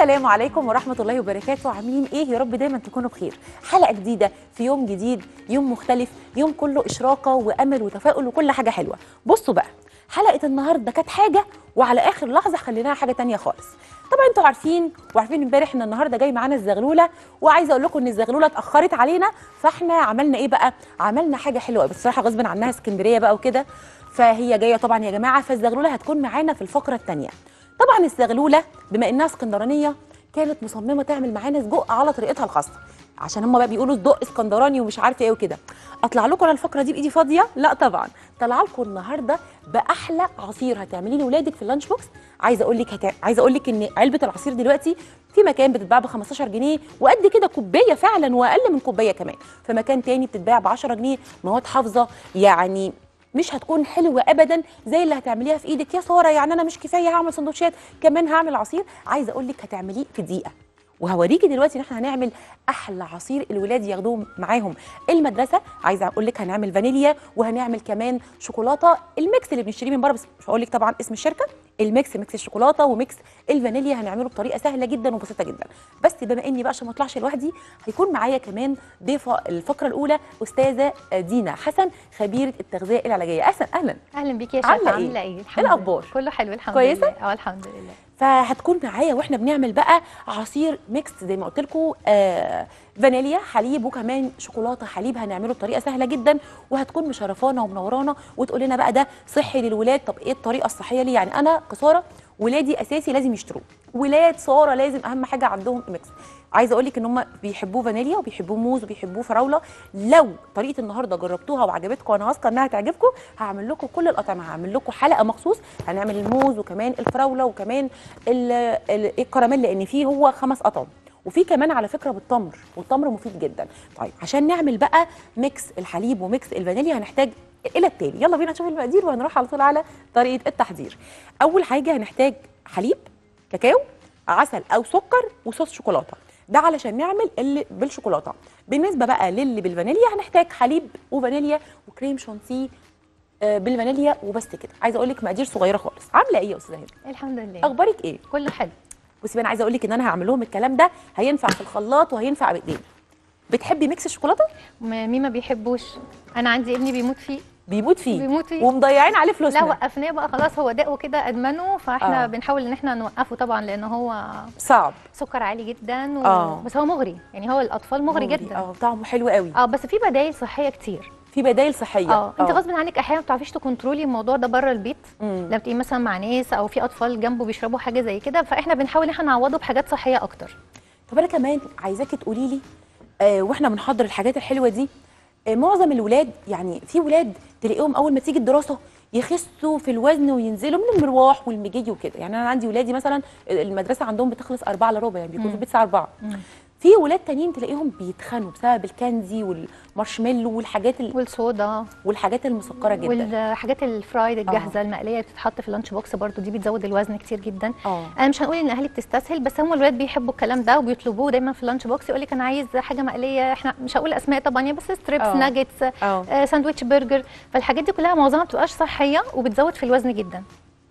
السلام عليكم ورحمة الله وبركاته عاملين ايه يا رب دايما تكونوا بخير حلقة جديدة في يوم جديد يوم مختلف يوم كله إشراقة وأمل وتفاؤل وكل حاجة حلوة بصوا بقى حلقة النهاردة كانت حاجة وعلى آخر لحظة خليناها حاجة تانية خالص طبعا انتوا عارفين وعارفين امبارح ان النهارده جاي معانا الزغلوله وعايزه اقول لكم ان الزغلوله اتاخرت علينا فاحنا عملنا ايه بقى عملنا حاجه حلوه بس بصراحه غصب عنها اسكندريه بقى وكده فهي جايه طبعا يا جماعه فالزغلوله هتكون معانا في الفقره الثانيه طبعا الزغلوله بما انها اسكندرانيه كانت مصممه تعمل معانا سجق على طريقتها الخاصه عشان هم بقى بيقولوا صدق اسكندراني ومش عارفه ايه وكده اطلع لكم انا الفقره دي بايدي فاضيه لا طبعا طالعه لكم النهارده باحلى عصير هتعمليه لاولادك في اللانش بوكس عايزه اقول لك هتع... عايزه اقول لك ان علبه العصير دلوقتي في مكان بتتباع ب 15 جنيه وقد كده كوبايه فعلا واقل من كوبايه كمان في مكان تاني بتتباع ب 10 جنيه مواد حافظه يعني مش هتكون حلوه ابدا زي اللي هتعمليها في ايدك يا ساره يعني انا مش كفايه هعمل سندوتشات كمان هعمل عصير عايزه اقول لك هتعمليه في دقيقه وهوريكي دلوقتي ان احنا هنعمل احلى عصير الولاد ياخدوه معاهم المدرسه عايزه اقول لك هنعمل فانيليا وهنعمل كمان شوكولاته الميكس اللي بنشتريه من بره بس مش هقول لك طبعا اسم الشركه الميكس ميكس الشوكولاته وميكس الفانيليا هنعمله بطريقه سهله جدا وبسيطه جدا بس بما اني بقى عشان ما اطلعش لوحدي هيكون معايا كمان ضيفه الفقره الاولى استاذه دينا حسن خبيره التغذيه العلاجيه اهلا اهلا اهلا بيكي يا عاملة شيخه إيه؟ عامله ايه إيه الحمد الأخبار؟ لله. كله حلو الحمد كويسة؟ لله اه الحمد لله فهتكون معايا واحنا بنعمل بقى عصير ميكس زي ما قلت لكم آه فانيليا حليب وكمان شوكولاته حليب هنعمله بطريقه سهله جدا وهتكون مشرفانا ومنورانا وتقول لنا بقى ده صحي للولاد طب ايه الطريقه الصحيه ليه يعني انا كساره ولادي اساسي لازم يشتروه ولاد ساره لازم اهم حاجه عندهم ميكس عايزه اقول لك ان هم بيحبوه فانيليا وبيحبوه موز وبيحبوه فراوله لو طريقه النهارده جربتوها وعجبتكم وانا واثقه انها تعجبكم هعمل لكم كل الاطعمه هعمل لكم حلقه مخصوص هنعمل الموز وكمان الفراوله وكمان ال- ال- الكراميل لان فيه هو خمس اطعم وفي كمان على فكره بالتمر والتمر مفيد جدا طيب عشان نعمل بقى ميكس الحليب وميكس الفانيليا هنحتاج الى التالي يلا بينا نشوف المقادير وهنروح على طول على طريقه التحضير اول حاجه هنحتاج حليب كاكاو عسل او سكر وصوص شوكولاته ده علشان نعمل اللي بالشوكولاته بالنسبه بقى للي بالفانيليا هنحتاج حليب وفانيليا وكريم شانتيه آه، بالفانيليا وبس كده عايزه اقول لك مقادير صغيره خالص عامله ايه يا استاذه هند الحمد لله اخبارك ايه كله حلو بصي بقى انا عايزه اقول لك ان انا هعمل لهم الكلام ده هينفع في الخلاط وهينفع بايدينا بتحبي ميكس الشوكولاته م- مين ما بيحبوش انا عندي ابني بيموت فيه بيموت فيه بيموت فيه ومضيعين عليه لا فلوسنا وقفناه بقى خلاص هو دقه كده ادمنه فاحنا آه. بنحاول ان احنا نوقفه طبعا لان هو صعب سكر عالي جدا و... آه. بس هو مغري يعني هو الاطفال مغري جدا اه طعمه حلو قوي اه بس في بدائل صحيه كتير في بدايل صحيه اه انت غصب عنك احيانا ما بتعرفيش تكنترولي الموضوع ده بره البيت مم. لما تبقي مثلا مع ناس او في اطفال جنبه بيشربوا حاجه زي كده فاحنا بنحاول ان احنا نعوضه بحاجات صحيه اكتر طب انا كمان عايزاكي تقولي لي آه واحنا بنحضر الحاجات الحلوه دي آه معظم الولاد يعني في ولاد تلاقيهم اول ما تيجي الدراسه يخسوا في الوزن وينزلوا من المروح والمجي وكده يعني انا عندي ولادي مثلا المدرسه عندهم بتخلص 4 الا ربع يعني بيكونوا في البيت الساعه 4 في ولاد تانيين تلاقيهم بيتخنوا بسبب الكاندي والمارشميلو والحاجات ال... والصودا والحاجات المسكره جدا والحاجات الفرايد الجاهزه المقليه اللي بتتحط في اللانش بوكس برضو دي بتزود الوزن كتير جدا اه انا مش هنقول ان الاهالي بتستسهل بس هم الولاد بيحبوا الكلام ده وبيطلبوه دايما في اللانش بوكس يقول لك انا عايز حاجه مقليه احنا مش هقول اسماء طبعا يعني بس ستريبس آه. ناجتس اه آه ساندويتش برجر فالحاجات دي كلها معظمها ما بتبقاش صحيه وبتزود في الوزن جدا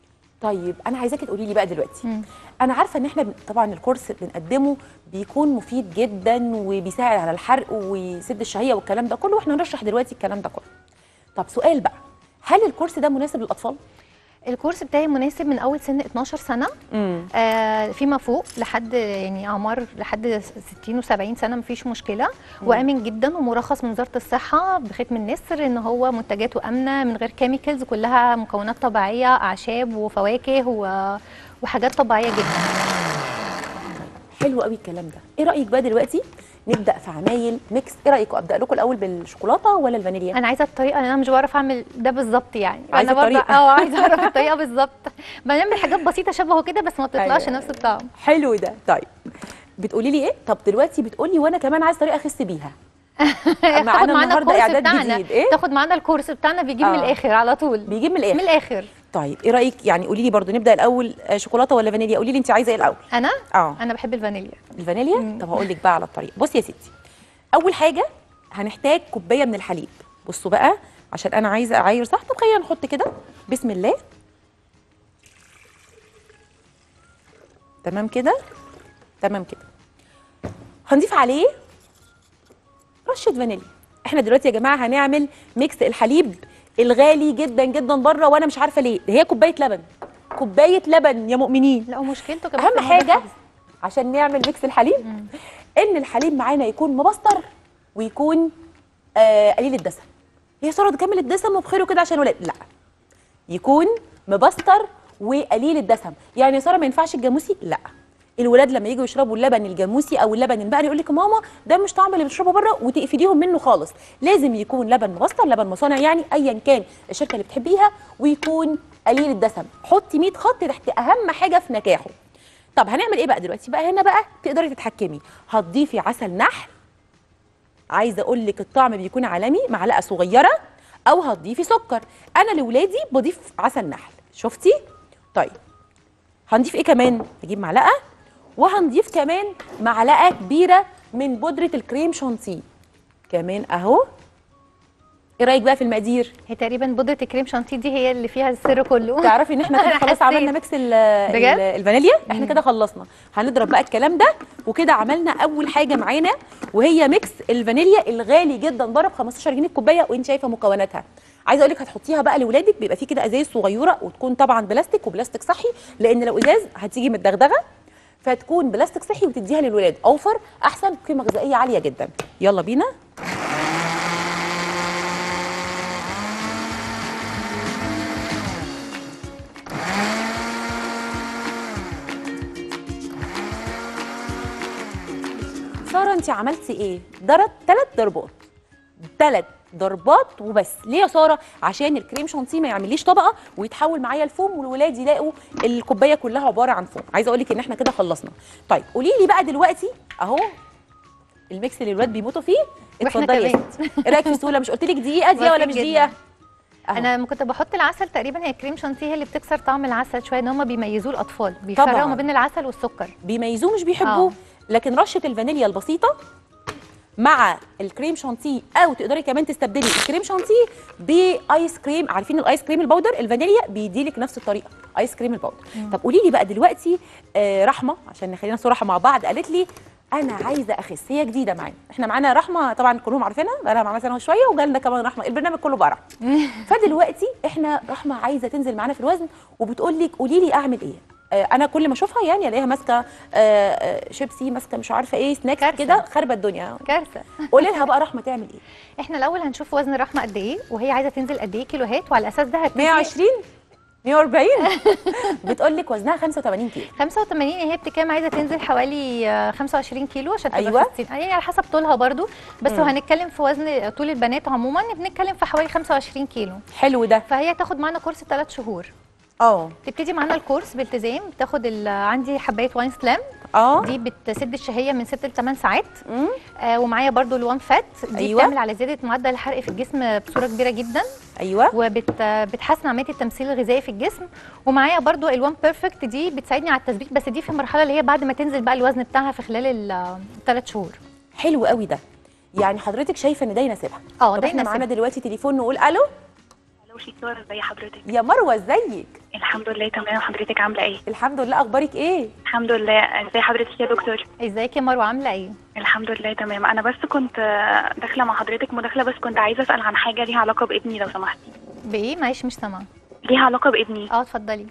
طيب انا عايزاكي تقولي لي بقى دلوقتي مم. انا عارفه ان احنا بن- طبعا الكورس بنقدمه بيكون مفيد جدا وبيساعد على الحرق ويسد الشهيه والكلام ده كله واحنا نرشح دلوقتي الكلام ده كله طب سؤال بقى هل الكورس ده مناسب للاطفال الكورس بتاعي مناسب من اول سن 12 سنه امم آه فيما فوق لحد يعني اعمار لحد 60 و70 سنه مفيش مشكله وامن جدا ومرخص من وزاره الصحه بختم النسر ان هو منتجاته امنه من غير كيميكالز كلها مكونات طبيعيه اعشاب وفواكه و... وحاجات طبيعيه جدا حلو قوي الكلام ده ايه رايك بقى دلوقتي نبدا في عمايل ميكس ايه رايكم ابدا لكم الاول بالشوكولاته ولا الفانيليا انا عايزه الطريقه لان انا مش بعرف اعمل ده بالظبط يعني عايزة انا برضه الطريقة. اه عايزه اعرف الطريقه بالظبط بنعمل حاجات بسيطه شبهه كده بس ما بتطلعش أيوة. نفس الطعم حلو ده طيب بتقولي لي ايه طب دلوقتي بتقولي وانا كمان عايز طريقه اخس بيها تاخد معانا معانا النهارده الكورس اعداد بتاعنا جديد ايه تاخد معانا الكورس بتاعنا بيجيب من آه. الاخر على طول بيجيب من من الاخر الاخر طيب ايه رايك يعني قولي لي برضو نبدا الاول آه، شوكولاته ولا فانيليا قولي لي انت عايزه ايه الاول انا اه انا بحب الفانيليا الفانيليا مم. طب هقول لك بقى على الطريقه بصي يا ستي اول حاجه هنحتاج كوبايه من الحليب بصوا بقى عشان انا عايزه اعاير صح طب خلينا نحط كده بسم الله تمام كده تمام كده هنضيف عليه رشه فانيليا احنا دلوقتي يا جماعه هنعمل ميكس الحليب الغالي جدا جدا بره وانا مش عارفه ليه ده هي كوبايه لبن كوبايه لبن يا مؤمنين لا ومشكلته كمان اهم في موضوع حاجه الحفظ. عشان نعمل ميكس الحليب ان الحليب معانا يكون مبستر ويكون آه قليل الدسم هي ساره كامل الدسم وبخيره كده عشان ولاد لا يكون مبستر وقليل الدسم يعني يا ساره ما ينفعش الجاموسي لا الولاد لما يجوا يشربوا اللبن الجاموسي او اللبن البقري يقول لك يا ماما ده مش طعم اللي بتشربه بره وتقفليهم منه خالص لازم يكون لبن مبستر لبن مصانع يعني ايا كان الشركه اللي بتحبيها ويكون قليل الدسم حطي 100 خط تحت اهم حاجه في نجاحه طب هنعمل ايه بقى دلوقتي بقى هنا بقى تقدري تتحكمي هتضيفي عسل نحل عايزه اقول لك الطعم بيكون عالمي معلقه صغيره او هتضيفي سكر انا لاولادي بضيف عسل نحل شفتي طيب هنضيف ايه كمان نجيب معلقه وهنضيف كمان معلقه كبيره من بودره الكريم شانتيه كمان اهو ايه رايك بقى في المقادير هي تقريبا بودره الكريم شانتيه دي هي اللي فيها السر كله تعرفي ان احنا كده أنا خلاص حسيت. عملنا ميكس ال- ال- بجد؟ الفانيليا احنا كده خلصنا هنضرب بقى الكلام ده وكده عملنا اول حاجه معانا وهي ميكس الفانيليا الغالي جدا ضرب 15 جنيه الكوبايه وانت شايفه مكوناتها عايزه اقول لك هتحطيها بقى لاولادك بيبقى فيه كده ازايز صغيره وتكون طبعا بلاستيك وبلاستيك صحي لان لو ازاز هتيجي متدغدغه فتكون بلاستيك صحي وتديها للولاد اوفر احسن قيمه غذائيه عاليه جدا يلا بينا ساره انت عملتي ايه ضرب ثلاث ضربات ثلاث ضربات وبس ليه يا ساره عشان الكريم شانتيه ما يعمليش طبقه ويتحول معايا لفوم والولاد يلاقوا الكوبايه كلها عباره عن فوم عايزه اقول لك ان احنا كده خلصنا طيب قولي لي بقى دلوقتي اهو الميكس اللي الولاد بيموتوا فيه وإحنا اتفضلي يا كمان. ستي ايه رايك في السهوله مش قلت لك دقيقه دقيقه ولا واقفين مش جداً. دقيقه أهو. انا كنت بحط العسل تقريبا هي كريم شانتيه هي اللي بتكسر طعم العسل شويه ان هم بيميزوه الاطفال بيفرقوا طبعاً. ما بين العسل والسكر بيميزوه مش بيحبوه آه. لكن رشه الفانيليا البسيطه مع الكريم شانتيه او تقدري كمان تستبدلي الكريم شانتيه بايس كريم عارفين الايس كريم البودر الفانيليا بيديلك نفس الطريقه ايس كريم البودر طب قولي لي بقى دلوقتي آه رحمه عشان نخلينا صراحه مع بعض قالت لي انا عايزه اخس هي جديده معانا احنا معانا رحمه طبعا كلهم عارفينها بقى لها معانا سنه وشويه وجالنا كمان رحمه البرنامج كله بقى رحمه فدلوقتي احنا رحمه عايزه تنزل معانا في الوزن وبتقول لك قولي لي اعمل ايه آه، انا كل ما اشوفها يعني الاقيها ماسكه آه، آه، شيبسي ماسكه مش عارفه ايه سناكس كارثة. كده خربت الدنيا كارثه قولي لها بقى رحمه تعمل ايه احنا الاول هنشوف وزن الرحمه قد ايه وهي عايزه تنزل قد ايه كيلوهات وعلى الاساس ده هتنزل 120 140 بتقول لك وزنها 85 كيلو 85 هي بتكام عايزه تنزل حوالي آه، 25 كيلو عشان تبقى أيوة. في 60 يعني على حسب طولها برضو بس مم. لو هنتكلم في وزن طول البنات عموما بنتكلم في حوالي 25 كيلو حلو ده فهي تاخد معانا كورس 3 شهور اه تبتدي معانا الكورس بالتزام تاخد ال- عندي حبايه واين سلام اه دي بتسد الشهيه من 6 ل 8 ساعات مم. آه ومعايا برضو الوان فات دي أيوة. بتعمل على زياده معدل الحرق في الجسم بصوره كبيره جدا ايوه وبتحسن عمليه التمثيل الغذائي في الجسم ومعايا برضو الوان بيرفكت دي بتساعدني على التثبيت بس دي في المرحله اللي هي بعد ما تنزل بقى الوزن بتاعها في خلال الثلاث شهور حلو قوي ده يعني حضرتك شايفه ان ده يناسبها اه طب ده احنا معانا يناسبها. دلوقتي تليفون نقول الو الو شيكار ازي حضرتك يا مروه ازيك الحمد لله تمام حضرتك عامله ايه الحمد لله اخبارك ايه الحمد لله ازي حضرتك يا دكتور ازيك يا مروه عامله ايه الحمد لله تمام انا بس كنت آه، داخله مع حضرتك مداخله بس كنت عايزه اسال عن حاجه ليها علاقه بابني لو سمحتي بايه معلش مش سامعه ليها علاقه بابني اه اتفضلي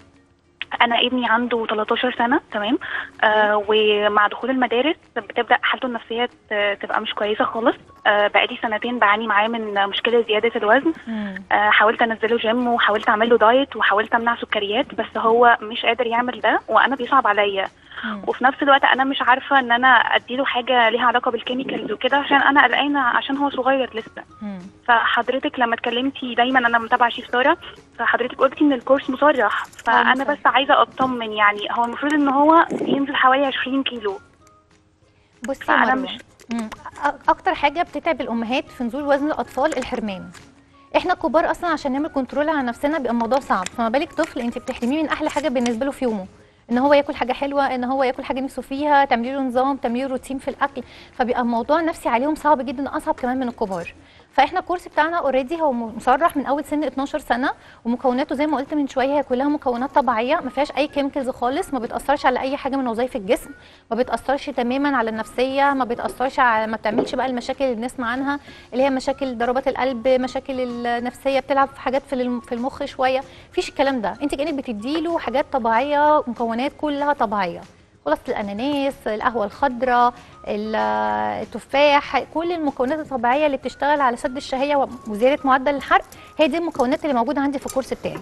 انا ابني عنده 13 سنه تمام آه ومع دخول المدارس بتبدا حالته النفسيه ت- تبقى مش كويسه خالص آه بقالي سنتين بعاني معاه من مشكله زياده الوزن مم. آه، حاولت انزله جيم وحاولت اعمل له دايت وحاولت امنع سكريات بس هو مش قادر يعمل ده وانا بيصعب عليا مم. وفي نفس الوقت انا مش عارفه ان انا اديله حاجه ليها علاقه بالكيميكالز وكده عشان انا قلقانه عشان هو صغير لسه مم. فحضرتك لما اتكلمتي دايما انا متابعه شيف ساره فحضرتك قلتي ان الكورس مصرح فانا مصرح. بس عايزه اطمن يعني هو المفروض ان هو ينزل حوالي 20 كيلو بصي يا فأنا مروه مش- مم. أ- اكتر حاجه بتتعب الامهات في نزول وزن الاطفال الحرمان احنا كبار اصلا عشان نعمل كنترول على نفسنا بيبقى الموضوع صعب فما بالك طفل انت بتحرميه من احلى حاجه بالنسبه له في يومه ان هو ياكل حاجه حلوه ان هو ياكل حاجه نفسه فيها تعملي له نظام تعملي له روتين في الاكل فبيبقى الموضوع نفسي عليهم صعب جدا اصعب كمان من الكبار فاحنا الكورس بتاعنا اوريدي هو مصرح من اول سن 12 سنه ومكوناته زي ما قلت من شويه هي كلها مكونات طبيعيه ما فيهاش اي كيميكالز خالص ما بتاثرش على اي حاجه من وظائف الجسم ما بتاثرش تماما على النفسيه ما بتاثرش على ما بتعملش بقى المشاكل اللي بنسمع عنها اللي هي مشاكل ضربات القلب مشاكل النفسيه بتلعب في حاجات في الم- في المخ شويه مفيش الكلام ده انت كانك بتديله حاجات طبيعيه مكونات كلها طبيعيه خلاصه الاناناس القهوه الخضراء ال- التفاح كل المكونات الطبيعيه اللي بتشتغل على سد الشهيه وزياده معدل الحرق هي دي المكونات اللي موجوده عندي في الكورس بتاعي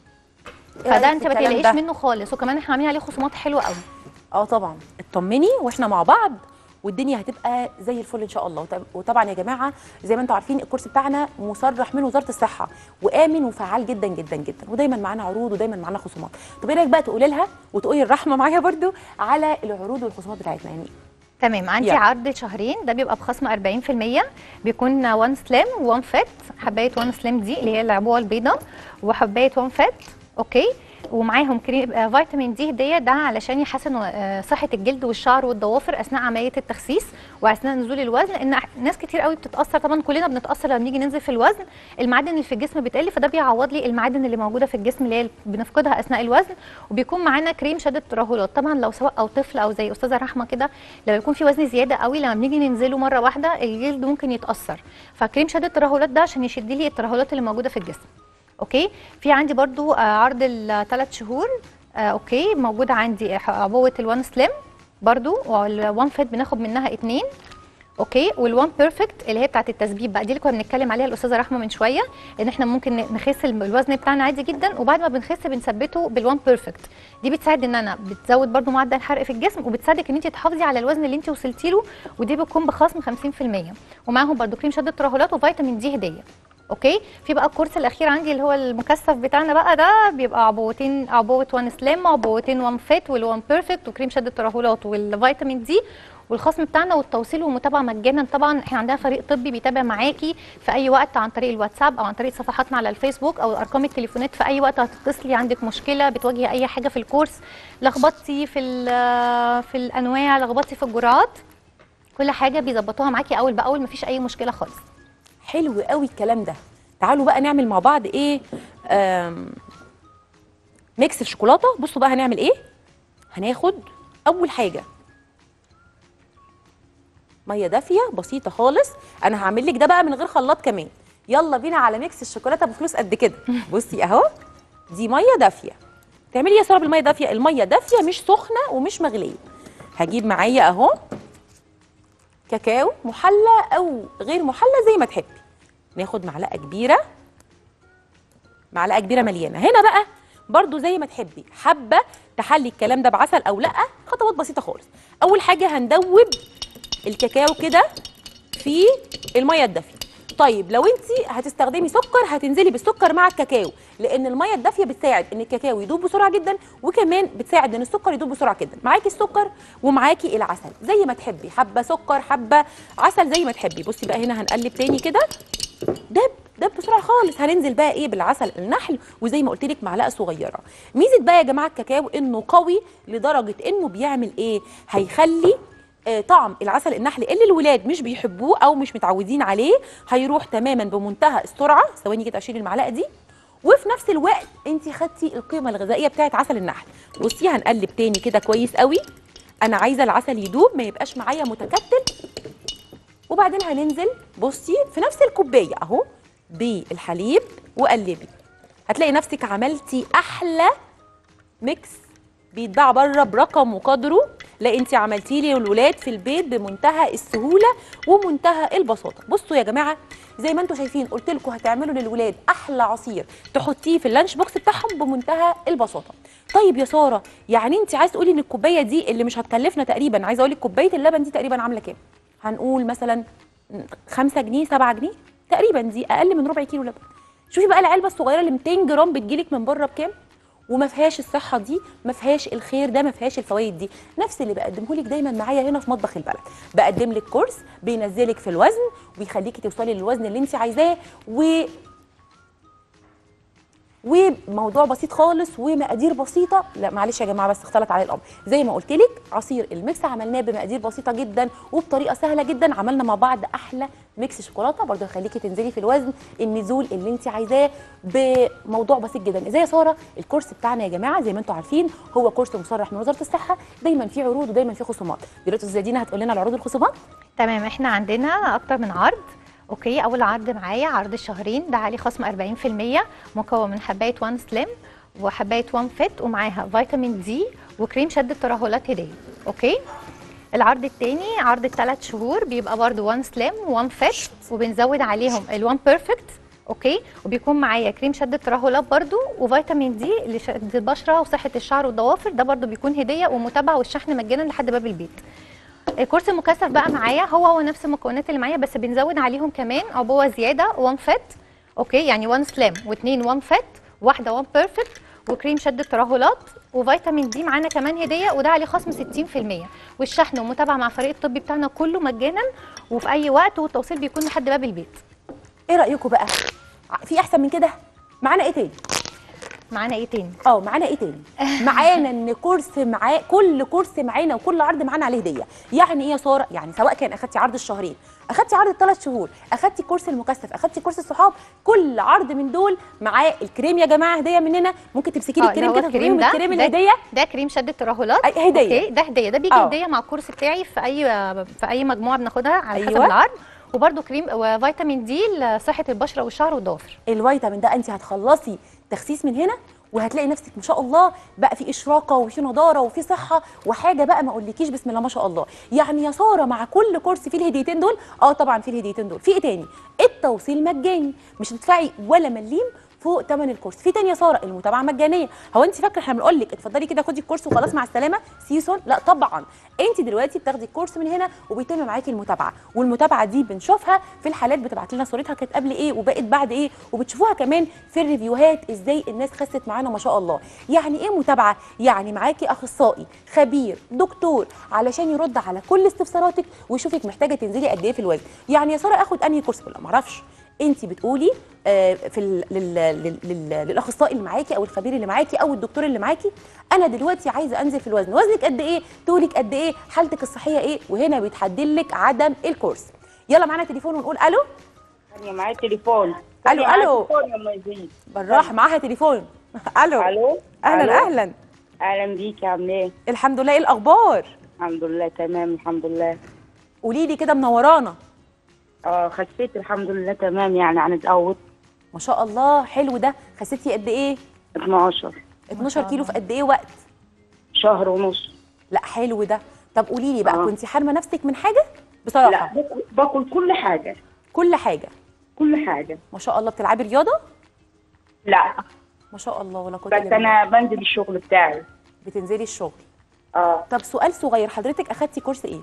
إيه رأيك فده في انت ما الكلام تقلقيش ده؟ منه خالص وكمان احنا عاملين عليه خصومات حلوه قوي اه طبعا اطمني واحنا مع بعض والدنيا هتبقى زي الفل ان شاء الله وط- وطبعا يا جماعه زي ما انتم عارفين الكورس بتاعنا مصرح من وزاره الصحه وامن وفعال جدا جدا جدا ودايما معانا عروض ودايما معانا خصومات طب ايه رايك بقى تقولي لها وتقولي الرحمه معايا برضو على العروض والخصومات بتاعتنا يعني تمام عندي يلا. عرض شهرين ده بيبقى بخصم 40% بيكون وان سلام وان فات حبايه وان سلام دي اللي هي العبوه البيضاء وحبايه وان فات اوكي ومعاهم كريم آه، فيتامين دي هديه ده علشان يحسن آه، صحه الجلد والشعر والضوافر اثناء عمليه التخسيس واثناء نزول الوزن لان أح- ناس كتير قوي بتتاثر طبعا كلنا بنتاثر لما بنيجي ننزل في الوزن المعادن اللي في الجسم بتقل فده بيعوض لي المعادن اللي موجوده في الجسم اللي هي بنفقدها اثناء الوزن وبيكون معانا كريم شد الترهلات طبعا لو سواء او طفل او زي استاذه رحمه كده لما يكون في وزن زياده قوي لما بنيجي ننزله مره واحده الجلد ممكن يتاثر فكريم شد الترهلات ده عشان يشد لي الترهلات اللي موجوده في الجسم اوكي في عندي برضو آه، عرض الثلاث شهور آه، اوكي موجود عندي ح- عبوه الوان سليم برضو والوان فيت بناخد منها اتنين اوكي والوان بيرفكت اللي هي بتاعت التثبيت بقى دي اللي كنا بنتكلم عليها الاستاذه رحمه من شويه ان احنا ممكن نخس الم- الوزن بتاعنا عادي جدا وبعد ما بنخس بنثبته بالوان بيرفكت دي بتساعد ان انا بتزود برضو معدل الحرق في الجسم وبتساعدك ان انت تحافظي على الوزن اللي انت وصلتي له ودي بتكون بخصم 50% ومعاهم برضو كريم شد الترهلات وفيتامين دي هديه اوكي في بقى الكورس الاخير عندي اللي هو المكثف بتاعنا بقى ده بيبقى عبوتين عبوه وان سليم عبوتين وان فيت والوان بيرفكت وكريم شد الترهلات والفيتامين دي والخصم بتاعنا والتوصيل والمتابعه مجانا طبعا احنا عندنا فريق طبي بيتابع معاكي في اي وقت عن طريق الواتساب او عن طريق صفحاتنا على الفيسبوك او ارقام التليفونات في اي وقت هتتصلي عندك مشكله بتواجهي اي حاجه في الكورس لخبطتي في ال- في الانواع لخبطتي في الجرعات كل حاجه بيظبطوها معاكي اول باول مفيش اي مشكله خالص حلو قوي الكلام ده تعالوا بقى نعمل مع بعض ايه آم، ميكس الشوكولاته بصوا بقى هنعمل ايه هناخد اول حاجه ميه دافيه بسيطه خالص انا هعمل لك ده بقى من غير خلاط كمان يلا بينا على ميكس الشوكولاته بفلوس قد كده بصي اهو دي ميه دافيه تعملي ايه يا ساره بالميه دافيه الميه دافيه مش سخنه ومش مغليه هجيب معايا اهو كاكاو محلى او غير محلى زي ما تحبي ناخد معلقه كبيره معلقه كبيره مليانه هنا بقى برضو زي ما تحبي حابه تحلي الكلام ده بعسل او لا خطوات بسيطه خالص اول حاجه هندوب الكاكاو كده في الميه الدافيه طيب لو انت هتستخدمي سكر هتنزلي بالسكر مع الكاكاو لان الميه الدافيه بتساعد ان الكاكاو يدوب بسرعه جدا وكمان بتساعد ان السكر يدوب بسرعه جدا معاكي السكر ومعاكي العسل زي ما تحبي حبه سكر حبه عسل زي ما تحبي بصي بقى هنا هنقلب تاني كده دب دب بسرعه خالص هننزل بقى ايه بالعسل النحل وزي ما قلت لك معلقه صغيره ميزه بقى يا جماعه الكاكاو انه قوي لدرجه انه بيعمل ايه هيخلي آه، طعم العسل النحل اللي الولاد مش بيحبوه او مش متعودين عليه هيروح تماما بمنتهى السرعه ثواني كده اشيل المعلقه دي وفي نفس الوقت انت خدتي القيمه الغذائيه بتاعت عسل النحل بصي هنقلب تاني كده كويس قوي انا عايزه العسل يدوب ما يبقاش معايا متكتل وبعدين هننزل بصي في نفس الكوبايه اهو بالحليب وقلبي هتلاقي نفسك عملتي احلى ميكس بيتباع بره برقم وقدره لا انت عملتيه لي الولاد في البيت بمنتهى السهوله ومنتهى البساطه بصوا يا جماعه زي ما انتم شايفين قلت لكم هتعملوا للولاد احلى عصير تحطيه في اللانش بوكس بتاعهم بمنتهى البساطه طيب يا ساره يعني انت عايز تقولي ان الكوبايه دي اللي مش هتكلفنا تقريبا عايزه اقول لك كوبايه اللبن دي تقريبا عامله كام هنقول مثلا 5 جنيه 7 جنيه تقريبا دي اقل من ربع كيلو لبن شوفي بقى العلبه الصغيره اللي 200 جرام بتجيلك من بره بكام وما فيهاش الصحه دي ما فيهاش الخير ده ما فيهاش الفوائد دي نفس اللي بقدمه لك دايما معايا هنا في مطبخ البلد بقدم لك كورس بينزلك في الوزن وبيخليكي توصلي للوزن اللي انت عايزاه و وموضوع بسيط خالص ومقادير بسيطه لا معلش يا جماعه بس اختلط عليه الامر زي ما قلت لك عصير الميكس عملناه بمقادير بسيطه جدا وبطريقه سهله جدا عملنا مع بعض احلى ميكس شوكولاته برضه هيخليكي تنزلي في الوزن النزول اللي انت عايزاه بموضوع بسيط جدا زي يا ساره الكورس بتاعنا يا جماعه زي ما انتم عارفين هو كورس مصرح من وزاره الصحه دايما فيه عروض ودايما فيه خصومات دلوقتي استاذه دينا هتقول لنا العروض الخصومات تمام احنا عندنا اكتر من عرض اوكي اول عرض معايا عرض الشهرين ده عليه خصم 40% مكون من حبايه وان سليم وحبايه وان فيت ومعاها فيتامين دي وكريم شد الترهلات هديه اوكي العرض الثاني عرض الثلاث شهور بيبقى برضو وان سليم وان فيت وبنزود عليهم الوان بيرفكت اوكي وبيكون معايا كريم شد الترهلات برضو وفيتامين دي لشد البشره وصحه الشعر والضوافر ده برضو بيكون هديه ومتابعه والشحن مجانا لحد باب البيت الكورس المكثف بقى معايا هو هو نفس المكونات اللي معايا بس بنزود عليهم كمان عبوه زياده وان فات اوكي يعني وان سلام واثنين وان فات واحده وان بيرفكت وكريم شد الترهلات وفيتامين دي معانا كمان هديه وده عليه خصم 60% والشحن والمتابعه مع الفريق الطبي بتاعنا كله مجانا وفي اي وقت والتوصيل بيكون لحد باب البيت ايه رايكم بقى في احسن من كده معانا ايه تاني معانا ايه تاني اه معانا ايه تاني معانا ان كورس معاه كل كورس معانا وكل عرض معانا عليه هديه يعني ايه يا ساره يعني سواء كان اخدتي عرض الشهرين اخدتي عرض الثلاث شهور اخدتي كورس المكثف اخدتي كورس الصحاب كل عرض من دول معاه الكريم يا جماعه هديه مننا ممكن تمسكي لي آه، الكريم اللي هو كده الكريم تقولي ده- الكريم ده- الهديه ده كريم شد الترهلات أي- هدية. اوكي ده هديه ده بيجي آه. هديه مع الكورس بتاعي في اي في اي مجموعه بناخدها على حسب أيوة. العرض وبرده كريم وفيتامين دي لصحه البشره والشعر والضوافر الفيتامين ده انت هتخلصي تخسيس من هنا وهتلاقي نفسك ما شاء الله بقى في اشراقه وفي نضاره وفي صحه وحاجه بقى ما اقولكيش بسم الله ما شاء الله يعني يا ساره مع كل كورس فيه الهديتين دول اه طبعا فيه الهديتين دول في ايه تاني التوصيل مجاني مش هتدفعي ولا مليم فوق ثمن الكورس في تاني يا ساره المتابعه مجانيه هو انت فاكره احنا بنقول لك اتفضلي كده خدي الكورس وخلاص مع السلامه سيسون لا طبعا انت دلوقتي بتاخدي الكورس من هنا وبيتم معاكي المتابعه والمتابعه دي بنشوفها في الحالات بتبعت لنا صورتها كانت قبل ايه وبقت بعد ايه وبتشوفوها كمان في الريفيوهات ازاي الناس خست معانا ما شاء الله يعني ايه متابعه يعني معاكي اخصائي خبير دكتور علشان يرد على كل استفساراتك ويشوفك محتاجه تنزلي قد ايه في الوزن يعني يا ساره اخد انهي كورس لا معرفش انت بتقولي آه، في ال- لل- لل- لل- للاخصائي اللي معاكي او الخبير اللي معاكي او الدكتور اللي معاكي انا دلوقتي عايزه انزل في الوزن وزنك قد ايه طولك قد ايه حالتك الصحيه ايه وهنا بيتحدد لك عدم الكورس يلا معانا تليفون ونقول الو ثانية معايا تليفون ألو، ثانية ألو. معايا تليفون يا أم يزيد بالراحه معاها تليفون الو ألو اهلا ألو. اهلا أهلا بيك عاملة إيه؟ الحمد لله ايه الاخبار الحمد لله تمام الحمد لله قولي لي كده منورانا اه خسيت الحمد لله تمام يعني عن الأول ما شاء الله حلو ده خسيتي قد ايه 12 12 كيلو في قد ايه وقت شهر ونص لا حلو ده طب قولي لي بقى آه. كنت حارمه نفسك من حاجه بصراحه لا باكل, باكل كل حاجة كل حاجه كل حاجة ما شاء الله بتلعبي رياضه لا ما شاء الله ولا قوه بس الا بالله أنا بنزل الشغل بتاعي بتنزلي الشغل اه طب سؤال صغير حضرتك اخدتي كورس ايه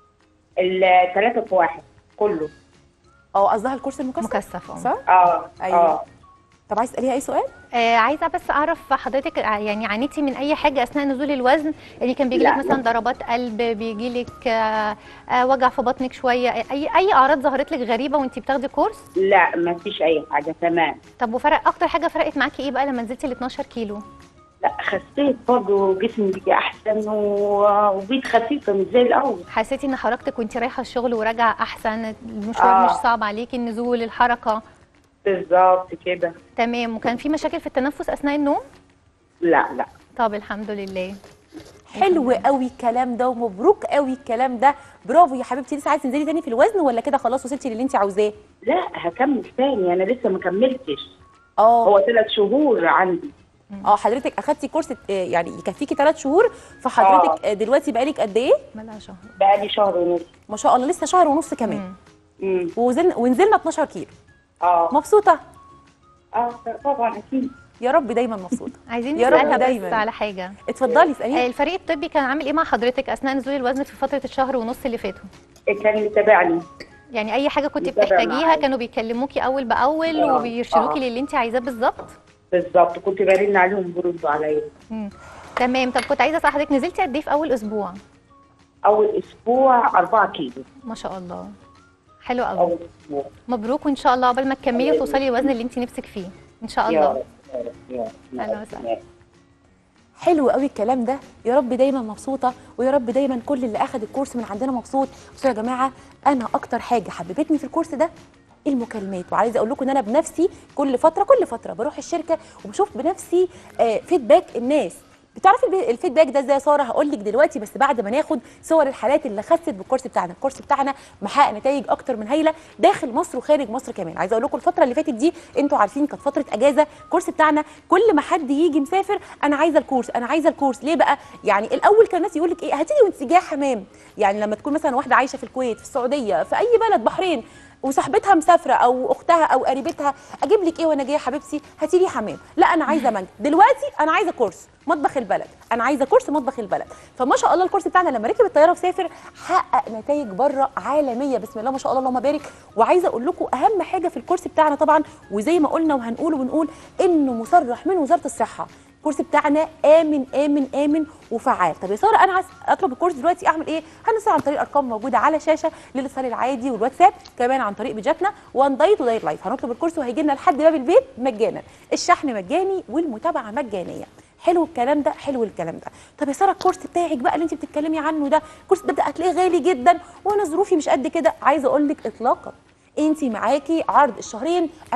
الثلاثة في واحد كله اه قصدها الكورس المكثف مكثف اه صح اه أيوة. اه طب عايز تساليها اي سؤال آه عايزه بس اعرف حضرتك ع- يعني عانيتي من اي حاجه اثناء نزول الوزن يعني كان بيجي لك لا. مثلا ضربات قلب بيجي لك آه آه وجع في بطنك شويه اي اي اعراض ظهرت لك غريبه وانت بتاخدي كورس لا ما فيش أي حاجة تمام طب وفرق اكتر حاجه فرقت معاكي ايه بقى لما نزلتي ال 12 كيلو لا خسيت برضه جسمي بقى أحسن و- وبقيت خفيفة مش زي الأول حسيتي ان حركتك وانت رايحه الشغل وراجعه احسن المشوار آه. مش صعب عليكي النزول الحركه بالظبط كده تمام وكان في مشاكل في التنفس اثناء النوم لا لا طب الحمد لله حلو قوي الكلام ده ومبروك قوي الكلام ده برافو يا حبيبتي لسه عايزه تنزلي تاني في الوزن ولا كده خلاص وصلتي للي انت عاوزاه لا هكمل تاني انا لسه ما كملتش اه هو ثلاث شهور عندي اه حضرتك اخدتي كورس آه، يعني يكفيكي ثلاث شهور فحضرتك آه، دلوقتي بقالك قد ايه مالها شهر بقالي شهر ونص ما شاء الله لسه شهر ونص كمان مم. امم ووزن ونزلنا 12 كيلو اه مبسوطه اه طبعا اكيد يا رب دايما مبسوطه عايزين يا رب نسالها دايماً. بس على حاجه اتفضلي آه، اساليني الفريق الطبي كان عامل ايه مع حضرتك اثناء نزول الوزن في فتره الشهر ونص اللي فاتوا كان متابعني يعني اي حاجه كنت متابع بتحتاجيها معايا. كانوا بيكلموكي اول باول آه، وبيرشدوكي آه. للي انت عايزاه بالظبط بالظبط كنت برن عليهم بيردوا عليا مم. تمام طب كنت عايزه اسال حضرتك نزلتي قد ايه في اول اسبوع اول اسبوع 4 كيلو ما شاء الله حلو قوي اول اسبوع مبروك وان شاء الله قبل ما تكملي وتوصلي للوزن اللي انت نفسك فيه ان شاء يا الله رب يا رب أهلا وسهلا. حلو قوي الكلام ده يا رب دايما مبسوطه ويا رب دايما كل اللي اخذ الكورس من عندنا مبسوط بصوا يا جماعه انا اكتر حاجه حببتني في الكورس ده المكالمات وعايزه اقول لكم ان انا بنفسي كل فتره كل فتره بروح الشركه وبشوف بنفسي آه فيدباك الناس بتعرفي الب- الفيدباك ده ازاي يا ساره هقول لك دلوقتي بس بعد ما ناخد صور الحالات اللي خست بالكورس بتاعنا الكورس بتاعنا محقق نتائج اكتر من هايله داخل مصر وخارج مصر كمان عايزه اقول لكم الفتره اللي فاتت دي انتوا عارفين كانت فتره اجازه الكورس بتاعنا كل ما حد يجي مسافر انا عايزه الكورس انا عايزه الكورس ليه بقى يعني الاول كان الناس يقول لك ايه هتيجي وانت جايه حمام يعني لما تكون مثلا واحده عايشه في الكويت في السعوديه في اي بلد بحرين وصاحبتها مسافره او اختها او قريبتها اجيب لك ايه وانا جايه يا حبيبتي هاتي لي حمام لا انا عايزه مانجا دلوقتي انا عايزه كورس مطبخ البلد انا عايزه كورس مطبخ البلد فما شاء الله الكورس بتاعنا لما ركب الطياره وسافر حقق نتائج بره عالميه بسم الله ما شاء الله اللهم بارك وعايزه اقول لكم اهم حاجه في الكورس بتاعنا طبعا وزي ما قلنا وهنقول ونقول انه مصرح من وزاره الصحه الكورس بتاعنا امن امن امن وفعال طب يا ساره انا عايز اطلب الكورس دلوقتي اعمل ايه هنسال عن طريق ارقام موجوده على شاشه للاتصال العادي والواتساب كمان عن طريق بيجاتنا وان دايت ودايت لايف هنطلب الكورس وهيجي لنا لحد باب البيت مجانا الشحن مجاني والمتابعه مجانيه حلو الكلام ده حلو الكلام ده طب يا ساره الكورس بتاعك بقى اللي انت بتتكلمي عنه ده الكورس ده هتلاقيه غالي جدا وانا ظروفي مش قد كده عايزه اقول لك اطلاقا انت معاكي عرض الشهرين 40%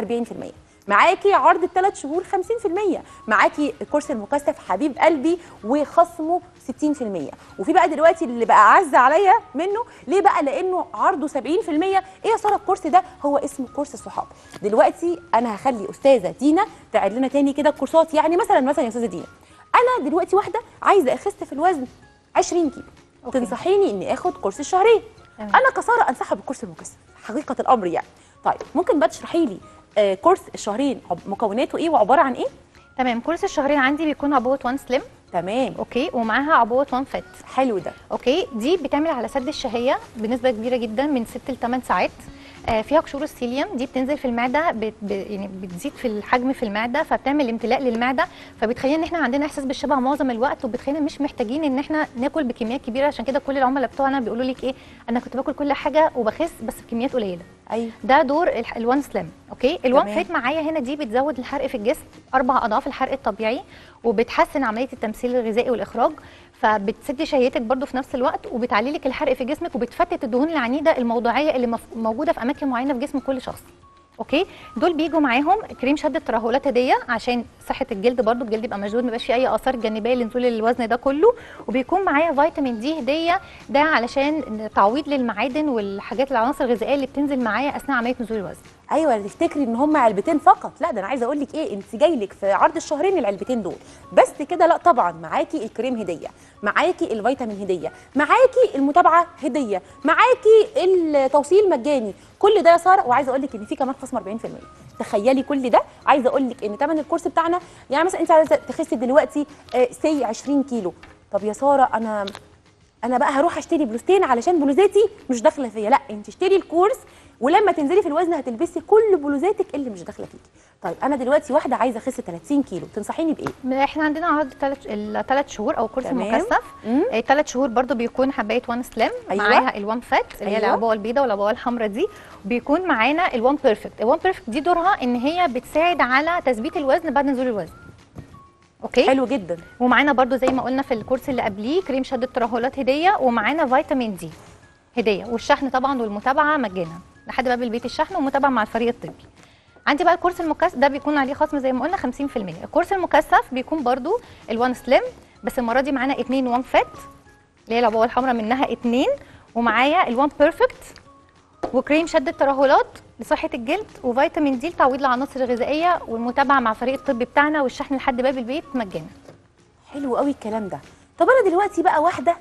معاكي عرض الثلاث شهور 50% معاكي الكورس المكثف حبيب قلبي وخصمه 60% وفي بقى دلوقتي اللي بقى اعز عليا منه ليه بقى لانه عرضه 70% ايه يا ساره الكورس ده هو اسمه كورس الصحاب دلوقتي انا هخلي استاذه دينا تعد لنا تاني كده الكورسات يعني مثلا مثلا يا استاذه دينا انا دلوقتي واحده عايزه اخس في الوزن 20 كيلو أوكي. تنصحيني اني اخد كورس الشهرين تمام. انا كساره انصحها بالكورس المكثف حقيقه الامر يعني طيب ممكن بقى تشرحي لي آه كورس الشهرين عب- مكوناته ايه وعباره عن ايه تمام كورس الشهرين عندي بيكون عبوه 1 سليم تمام اوكي ومعاها عبوه 1 فات حلو ده اوكي دي بتعمل على سد الشهيه بنسبه كبيره جدا من 6 ل 8 ساعات آه، فيها قشور السيليوم دي بتنزل في المعده بت ب- يعني بتزيد في الحجم في المعده فبتعمل امتلاء للمعده فبتخلينا ان احنا عندنا احساس بالشبع معظم الوقت وبتخلينا مش محتاجين ان احنا ناكل بكميات كبيره عشان كده كل العملاء بتوعنا بيقولوا لك ايه انا كنت باكل كل حاجه وبخس بس بكميات قليله ايوه ده دور الح- الوان سليم اوكي الوان تمام. فيت معايا هنا دي بتزود الحرق في الجسم اربع اضعاف الحرق الطبيعي وبتحسن عمليه التمثيل الغذائي والاخراج فبتسد شهيتك برضو في نفس الوقت وبتعلي لك الحرق في جسمك وبتفتت الدهون العنيده الموضوعيه اللي مف- موجوده في اماكن معينه في جسم كل شخص اوكي دول بيجوا معاهم كريم شد الترهلات هديه عشان صحه الجلد برضو الجلد يبقى مشدود ما يبقاش فيه اي اثار جانبيه لنزول الوزن ده كله وبيكون معايا فيتامين دي هديه ده علشان تعويض للمعادن والحاجات العناصر الغذائيه اللي بتنزل معايا اثناء عمليه نزول الوزن ايوه تفتكري ان هم علبتين فقط لا ده انا عايزه اقول لك ايه انت جاي لك في عرض الشهرين العلبتين دول بس كده لا طبعا معاكي الكريم هديه معاكي الفيتامين هديه معاكي المتابعه هديه معاكي التوصيل مجاني كل ده يا ساره وعايزه اقول لك ان في كمان خصم 40% تخيلي كل ده عايزه اقول لك ان ثمن الكورس بتاعنا يعني مثلا انت عايزه تخسي دلوقتي سي 20 كيلو طب يا ساره انا انا بقى هروح اشتري بلوزتين علشان بلوزاتي مش داخله فيا لا انت اشتري الكورس ولما تنزلي في الوزن هتلبسي كل بلوزاتك اللي مش داخله فيكي طيب انا دلوقتي واحده عايزه اخس 30 كيلو تنصحيني بايه احنا عندنا عرض ثلاث الثلاث شهور او كورس تمام. مكثف مم. ثلاث شهور برضو بيكون حبايه وان سليم أيوة. معاها الوان فات اللي هي أيوة. العبوه البيضاء والعبوه الحمراء دي بيكون معانا الوان بيرفكت الوان بيرفكت دي دورها ان هي بتساعد على تثبيت الوزن بعد نزول الوزن اوكي حلو جدا ومعانا برضو زي ما قلنا في الكورس اللي قبليه كريم شد الترهلات هديه ومعانا فيتامين دي هديه والشحن طبعا والمتابعه مجانا لحد باب البيت الشحن ومتابعه مع الفريق الطبي عندي بقى الكورس المكثف ده بيكون عليه خصم زي ما قلنا 50% الكورس المكثف بيكون برضو الوان سليم بس المره دي معانا اتنين وان فات اللي هي العبوه الحمراء منها اتنين ومعايا الوان بيرفكت وكريم شد الترهلات لصحه الجلد وفيتامين دي لتعويض العناصر الغذائيه والمتابعه مع الفريق الطبي بتاعنا والشحن لحد باب البيت مجانا حلو قوي الكلام ده طب انا دلوقتي بقى واحده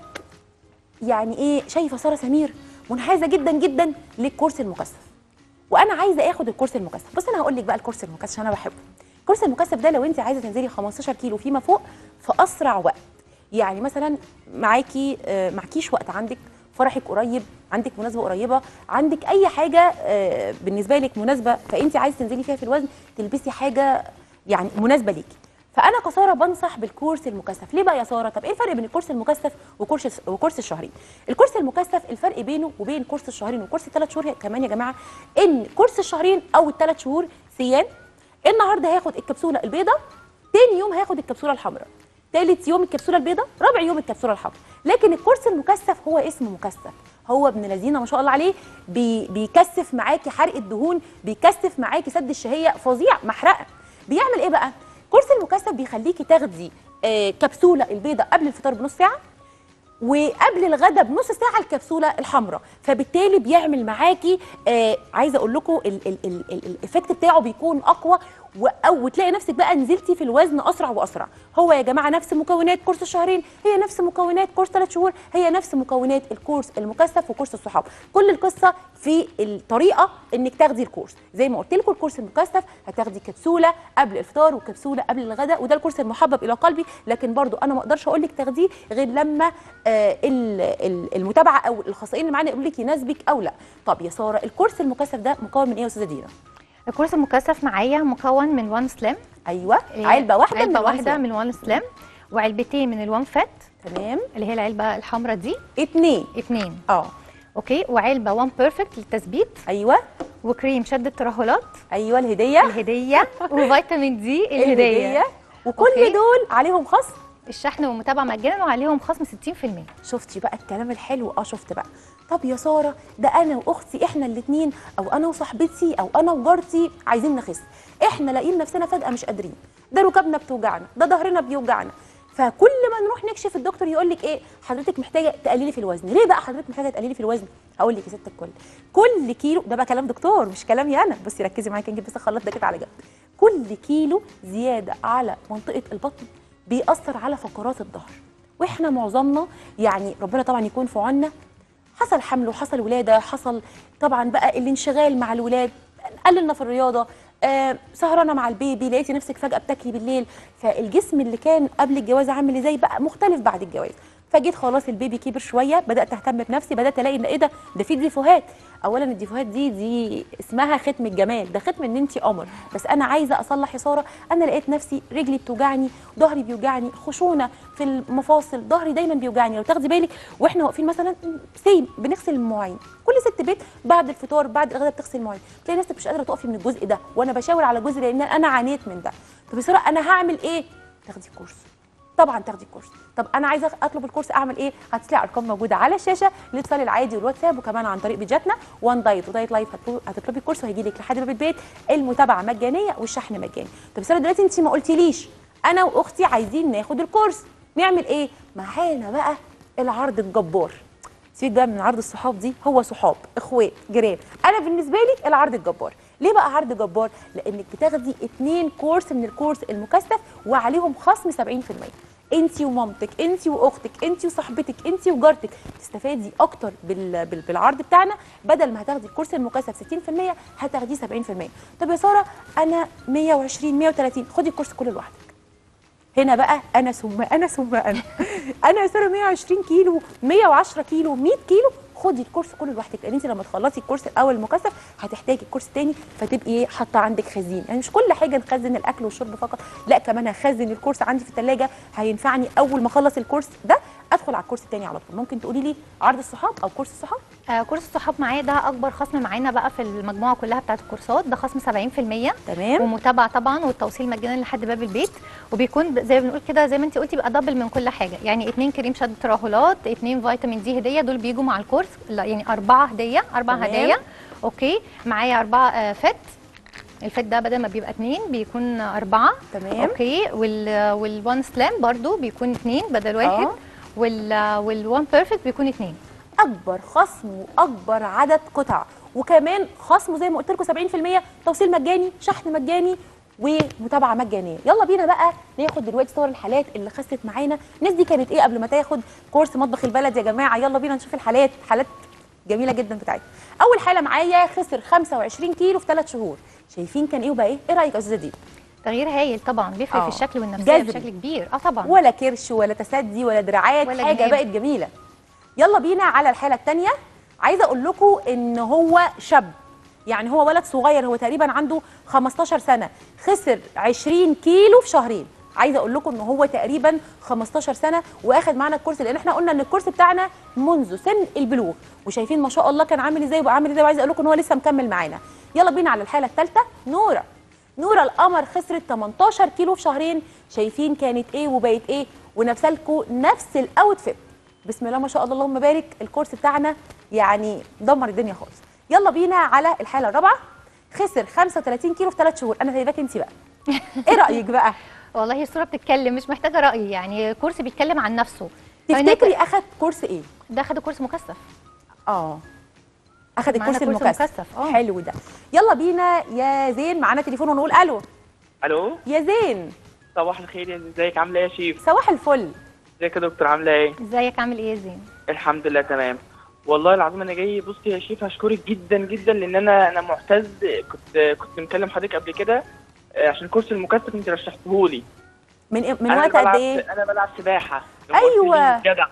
يعني ايه شايفه ساره سمير منحازه جدا جدا للكورس المكثف وانا عايزه اخد الكورس المكثف بص انا هقول لك بقى الكورس المكثف عشان انا بحبه الكورس المكثف ده لو انت عايزه تنزلي 15 كيلو فيما فوق في اسرع وقت يعني مثلا معاكي آه، معكيش وقت عندك فرحك قريب عندك مناسبه قريبه عندك اي حاجه آه، بالنسبه لك مناسبه فانت عايزه تنزلي فيها في الوزن تلبسي حاجه يعني مناسبه ليكي فانا كساره بنصح بالكورس المكثف ليه بقى يا ساره طب ايه الفرق بين الكورس المكثف وكورس وكورس الشهرين الكورس المكثف الفرق بينه وبين كورس الشهرين وكورس الثلاث شهور كمان يا جماعه ان كورس الشهرين او الثلاث شهور سيان النهارده هاخد الكبسوله البيضاء تاني يوم هياخد الكبسوله الحمراء تالت يوم الكبسوله البيضاء رابع يوم الكبسوله الحمراء لكن الكورس المكثف هو اسمه مكثف هو ابن لذينه ما شاء الله عليه بي بيكثف معاكي حرق الدهون بيكثف معاكي سد الشهيه فظيع محرقه بيعمل ايه بقى كورس المكثف بيخليكي تاخدي آه كبسوله البيضاء قبل الفطار بنص ساعه وقبل الغدا بنص ساعه الكبسوله الحمراء فبالتالي بيعمل معاكي آه عايزه اقول لكم ال- ال- ال- ال- الايفكت بتاعه بيكون اقوى و- او وتلاقي نفسك بقى نزلتي في الوزن اسرع واسرع هو يا جماعه نفس مكونات كورس الشهرين هي نفس مكونات كورس ثلاث شهور هي نفس مكونات الكورس المكثف وكورس الصحاب كل القصه في الطريقه انك تاخدي الكورس زي ما قلت لكم الكورس المكثف هتاخدي كبسوله قبل الفطار وكبسوله قبل الغداء وده الكورس المحبب الى قلبي لكن برضو انا ما اقدرش اقول لك تاخديه غير لما آه ال- ال- المتابعه او الاخصائيين اللي معانا يقولوا لك يناسبك او لا طب يا ساره الكورس المكثف ده مكون من ايه يا استاذه دينا الكورس المكثف معايا مكون من وان سلام ايوه علبه واحده علبه من واحده الوان من وان سلام وعلبتين من الوان فات تمام اللي هي العلبه الحمراء دي اتنين اتنين اه اوكي وعلبه وان بيرفكت للتثبيت ايوه وكريم شد الترهلات ايوه الهديه الهديه وفيتامين دي الهديه وكل أوكي. دول عليهم خصم الشحن والمتابعه مجانا وعليهم خصم 60% شفتي بقى الكلام الحلو اه شفت بقى طب يا ساره ده انا واختي احنا الاثنين او انا وصاحبتي او انا وجارتي عايزين نخس احنا لاقيين نفسنا فجاه مش قادرين ده ركبنا بتوجعنا ده ظهرنا بيوجعنا فكل ما نروح نكشف الدكتور يقول لك ايه حضرتك محتاجه تقللي في الوزن ليه بقى حضرتك محتاجه تقللي في الوزن هقول لك يا ست الكل كل كيلو ده بقى كلام دكتور مش كلامي انا بصي ركزي معايا كان جيب بس الخلاط ده كده على جنب كل كيلو زياده على منطقه البطن بيأثر على فقرات الظهر واحنا معظمنا يعني ربنا طبعا يكون في عوننا حصل حمل وحصل ولاده حصل طبعا بقى الانشغال مع الولاد قللنا في الرياضه آه سهرانه مع البيبي لقيتي نفسك فجاه بتاكلي بالليل فالجسم اللي كان قبل الجواز عامل ازاي بقى مختلف بعد الجواز فجيت خلاص البيبي كبر شويه بدات اهتم بنفسي بدات الاقي ان ايه ده ده في ديفوهات اولا الديفوهات دي دي اسمها ختم الجمال ده ختم ان انت قمر بس انا عايزه اصلح يا ساره انا لقيت نفسي رجلي بتوجعني ظهري بيوجعني خشونه في المفاصل ظهري دايما بيوجعني لو تاخدي بالك واحنا واقفين مثلا سيم بنغسل المواعين كل ست بيت بعد الفطار بعد الغداء بتغسل المواعين تلاقي نفسك مش قادره تقفي من الجزء ده وانا بشاور على جزء لان انا عانيت من ده طب يا ساره انا هعمل ايه تاخدي كورس طبعا تاخدي الكورس طب انا عايزه اطلب الكورس اعمل ايه هتلاقي ارقام موجوده على الشاشه الاتصال العادي والواتساب وكمان عن طريق بيجاتنا وان دايت ودايت لايف هتطلبي- هتطلبي الكورس وهيجي لك لحد باب البيت المتابعه مجانيه والشحن مجاني طب ساره دلوقتي انت ما قلتيليش انا واختي عايزين ناخد الكورس نعمل ايه معانا بقى العرض الجبار سيبك بقى من عرض الصحاب دي هو صحاب اخوات جيران انا بالنسبه لي العرض الجبار ليه بقى عرض جبار لانك بتاخدي اتنين كورس من الكورس المكثف وعليهم خصم 70% انت ومامتك انت واختك انت وصاحبتك انت وجارتك تستفادي اكتر بال... بال... بالعرض بتاعنا بدل ما هتاخدي الكورس المكثف 60% هتاخديه 70% طب يا ساره انا 120 130 خدي الكورس كله لوحدك هنا بقى انا ثم انا ثم انا انا يا ساره 120 كيلو 110 كيلو 100 كيلو خدي الكورس كله لوحدك لان انت لما تخلصي الكورس الاول المكثف هتحتاجي الكورس الثاني فتبقي ايه حاطه عندك خزين يعني مش كل حاجه نخزن الاكل والشرب فقط لا كمان هخزن الكورس عندي في الثلاجه هينفعني اول ما اخلص الكورس ده ادخل على الكورس الثاني على طول ممكن تقولي لي عرض الصحاب او كورس الصحاب آه كورس الصحاب معايا ده اكبر خصم معانا بقى في المجموعه كلها بتاعت الكورسات ده خصم 70% تمام ومتابعه طبعا والتوصيل مجانا لحد باب البيت وبيكون ب- زي ما بنقول كده زي ما انت قلتي بقى دبل من كل حاجه يعني اتنين كريم شد ترهلات اتنين فيتامين دي هديه دول بيجوا مع الكورس لا يعني اربعه هديه اربع تمام. هدايا اوكي معايا اربعه آه فت الفت ده بدل ما بيبقى اتنين بيكون اربعه تمام اوكي وال والوان سلام برضو بيكون اتنين بدل واحد آه. وال والوان بيرفكت بيكون اتنين اكبر خصم واكبر عدد قطع وكمان خصم زي ما قلت لكم 70% توصيل مجاني شحن مجاني ومتابعه مجانيه يلا بينا بقى ناخد دلوقتي صور الحالات اللي خست معانا الناس دي كانت ايه قبل ما تاخد كورس مطبخ البلد يا جماعه يلا بينا نشوف الحالات حالات جميله جدا بتاعتنا اول حاله معايا خسر 25 كيلو في 3 شهور شايفين كان ايه وبقى ايه ايه رايك يا استاذه دي تغيير هايل طبعا بيفرق آه. في الشكل والنفسيه جذري. بشكل كبير اه طبعا ولا كرش ولا تسدي ولا دراعات ولا حاجه جناب. بقت جميله يلا بينا على الحاله الثانيه عايزه اقول لكم ان هو شاب يعني هو ولد صغير هو تقريبا عنده 15 سنه خسر 20 كيلو في شهرين عايزه اقول لكم ان هو تقريبا 15 سنه واخد معانا الكورس لان احنا قلنا ان الكورس بتاعنا منذ سن البلوغ وشايفين ما شاء الله كان عامل ازاي وبقى عامل ازاي وعايزه اقول لكم ان هو لسه مكمل معانا يلا بينا على الحاله الثالثه نوره نورة القمر خسرت 18 كيلو في شهرين شايفين كانت ايه وبقت ايه ونفس لكم نفس الاوتفيت بسم الله ما شاء الله اللهم بارك الكورس بتاعنا يعني دمر الدنيا خالص يلا بينا على الحاله الرابعه خسر 35 كيلو في 3 شهور انا سايباك انت بقى ايه رايك بقى والله الصوره بتتكلم مش محتاجه راي يعني كورس بيتكلم عن نفسه تفتكري اخد كورس ايه ده خد كورس مكثف اه اخد معانا الكورس كورس المكثف مكثف، آه. حلو ده يلا بينا يا زين معانا تليفون ونقول الو الو يا زين صباح الخير يا ازيك عامله ايه يا شيف صباح الفل ازيك يا دكتور عامله ايه ازيك عامل ايه يا زين الحمد لله تمام والله العظيم انا جاي بصي يا شيف هشكرك جدا جدا لان انا انا معتز كنت كنت مكلم حضرتك قبل كده آه، عشان كورس المكثف انت رشحتهولي من إيه- من أنا وقت قد بلعب- ايه انا بلعب سباحه أيوة. جدع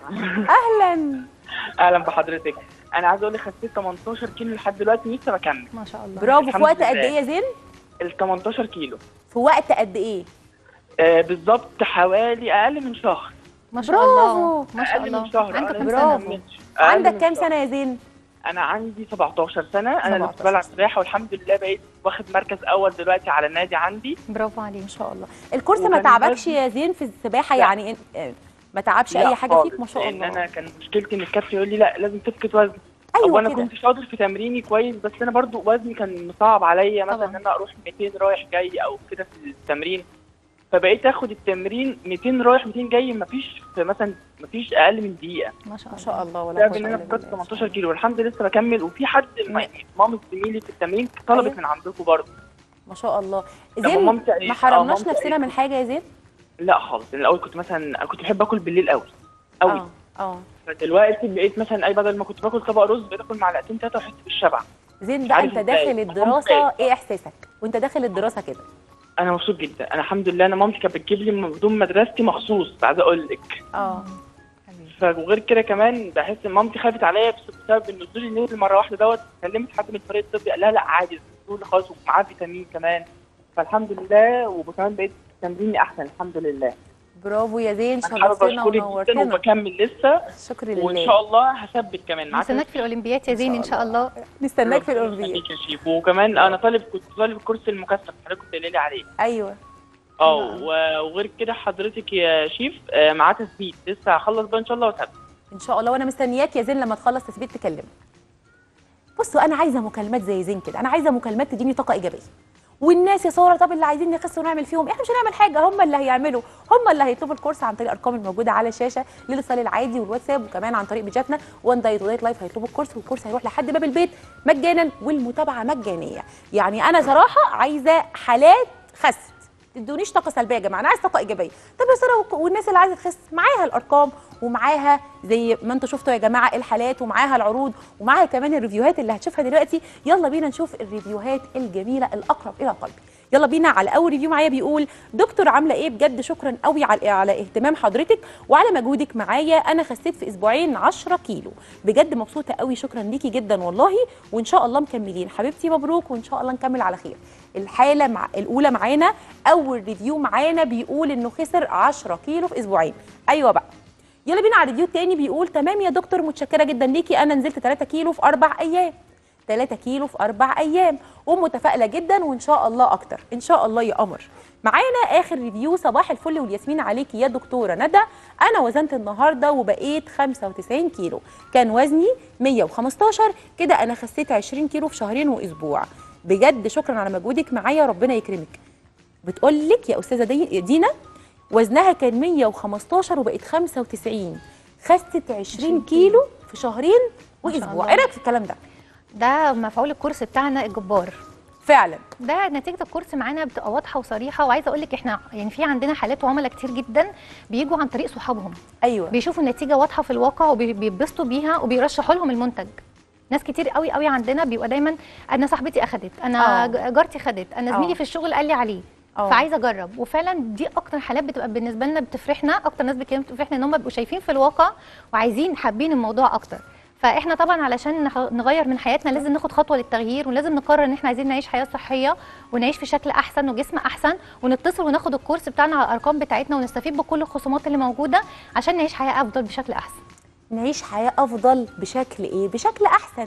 اهلا اهلا بحضرتك انا عايز اقول لك خسيت 18 كيلو لحد دلوقتي لسه بكمل ما شاء الله برافو في الحمد وقت لله. قد ايه يا زين ال 18 كيلو في وقت قد ايه آه بالظبط حوالي اقل من شهر ما شاء برافو. الله ما شاء اقل الله من شهر عندك أنا كام لسه برافو. سنه ما كملتش. أقل عندك من كام شهر. سنه يا زين انا عندي 17 سنه انا اللي 17 بلعب سباحه والحمد لله بقيت واخد مركز اول دلوقتي على النادي عندي برافو عليك ما شاء الله الكورس ما وكان تعبكش الوزن- يا زين في السباحه لا. يعني إن- آه، ما تعبش لا اي حاجه خالص، فيك ما شاء لان الله انا كان مشكلتي ان الكابتن يقول لي لا لازم تفقد وزن ايوه وانا كده كنت شاطر في تمريني كويس بس انا برضو وزني كان مصعب عليا مثلا طبعا. ان انا اروح 200 رايح جاي او كده في التمرين فبقيت اخد التمرين 200 رايح 200 جاي مفيش في مثلا مفيش اقل من دقيقه ما شاء ما الله شاء الله ولا بسبب قوة ان انا إلا فقدت بالله. 18 كيلو والحمد لله لسه بكمل وفي حد م- مامة زميلي في التمرين طلبت أيوة. من عندكم برضو ما شاء الله طب زين مامتي قالت- ما آه، حرمناش مامتي نفسنا قالت- من حاجه يا زين لا خالص لان الاول كنت مثلا أنا كنت بحب اكل بالليل قوي قوي اه اه فدلوقتي بقيت مثلا اي بدل ما كنت باكل طبق رز بقيت اكل معلقتين ثلاثه واحس بالشبع زين بقى عارف انت إزاي؟ داخل الدراسه ايه احساسك وانت داخل الدراسه كده انا مبسوط جدا انا الحمد لله انا مامتي كانت بتجيب لي هدوم مدرستي مخصوص عايز اقول لك اه فغير كده كمان بحس ان مامتي خافت عليا بس- بسبب ان النزول اللي نزل مره واحده دوت كلمت حد من الفريق الطبي قال لها لا عادي النزول خالص ومعاه فيتامين كمان فالحمد لله وكمان بقيت تمريني احسن الحمد لله برافو يا زين انا حابب شرفتنا اشكرك جدا ونورتنا وبكمل لسه شكر وان لله شاء الله هثبت كمان معاك نستناك في الاولمبيات يا زين ان شاء الله نستناك في ربنا الاولمبياد يخليك يا شيف وكمان انا طالب كنت طالب الكورس المكثف حضرتك كنت قايله لي عليه ايوه اه و- وغير كده حضرتك يا شيف آه، معاه تثبيت لسه هخلص بقى ان شاء الله وثبت ان شاء الله وانا مستنياك يا زين لما تخلص تثبيت تكلمني بصوا انا عايزه مكالمات زي زين كده انا عايزه مكالمات تديني طاقه ايجابيه والناس يا ساره طب اللي عايزين نخس ونعمل فيهم احنا مش هنعمل حاجه هم اللي هيعملوا هم اللي هيطلبوا الكورس عن طريق الارقام الموجوده على الشاشه للاتصال العادي والواتساب وكمان عن طريق بيجاتنا وان دايت ودايت لايف هيطلبوا الكورس والكورس هيروح لحد باب البيت مجانا والمتابعه مجانيه يعني انا صراحه عايزه حالات خس تدونيش طاقه سلبيه يا جماعه انا عايز طاقه ايجابيه طب يا ساره وك- والناس اللي عايزه تخس معاها الارقام ومعاها زي ما انتم شفتوا يا جماعه الحالات ومعاها العروض ومعاها كمان الريفيوهات اللي هتشوفها دلوقتي يلا بينا نشوف الريفيوهات الجميله الاقرب الى قلبي يلا بينا على اول ريفيو معايا بيقول دكتور عامله ايه بجد شكرا قوي على على اهتمام حضرتك وعلى مجهودك معايا انا خسيت في اسبوعين 10 كيلو بجد مبسوطه قوي شكرا ليكي جدا والله وان شاء الله مكملين حبيبتي مبروك وان شاء الله نكمل على خير الحاله مع الاولى معانا اول ريفيو معانا بيقول انه خسر 10 كيلو في اسبوعين ايوه بقى يلا بينا على الريفيو التاني بيقول تمام يا دكتور متشكره جدا ليكي انا نزلت 3 كيلو في اربع ايام 3 كيلو في اربع ايام ومتفائله جدا وان شاء الله اكتر ان شاء الله يا قمر معانا اخر ريفيو صباح الفل والياسمين عليكي يا دكتوره ندى انا وزنت النهارده وبقيت 95 كيلو كان وزني 115 كده انا خسيت 20 كيلو في شهرين واسبوع بجد شكرا على مجهودك معايا ربنا يكرمك بتقول لك يا استاذه دي دينا وزنها كان 115 وبقت 95 خست 20 كيلو في شهرين ما شاء واسبوع الله. ايه رايك في الكلام ده ده مفعول الكورس بتاعنا الجبار فعلا ده نتيجه الكورس معانا بتبقى واضحه وصريحه وعايزه اقول لك احنا يعني في عندنا حالات وعملاء كتير جدا بيجوا عن طريق صحابهم ايوه بيشوفوا النتيجه واضحه في الواقع وبيتبسطوا بيها وبيرشحوا لهم المنتج ناس كتير قوي قوي عندنا بيبقى دايما انا صاحبتي اخدت انا آه. ج- جارتي خدت انا آه. زميلي في الشغل قال لي عليه آه. فعايزه اجرب وفعلا دي اكتر حالات بتبقى بالنسبه لنا بتفرحنا اكتر ناس بتكلم بتفرحنا ان هم بيبقوا شايفين في الواقع وعايزين حابين الموضوع اكتر فاحنا طبعا علشان نخ- نغير من حياتنا لازم ناخد خطوه للتغيير ولازم نقرر ان احنا عايزين نعيش حياه صحيه ونعيش في شكل احسن وجسم احسن ونتصل وناخد الكورس بتاعنا على الارقام بتاعتنا ونستفيد بكل الخصومات اللي موجوده عشان نعيش حياه افضل بشكل احسن نعيش حياه افضل بشكل ايه بشكل احسن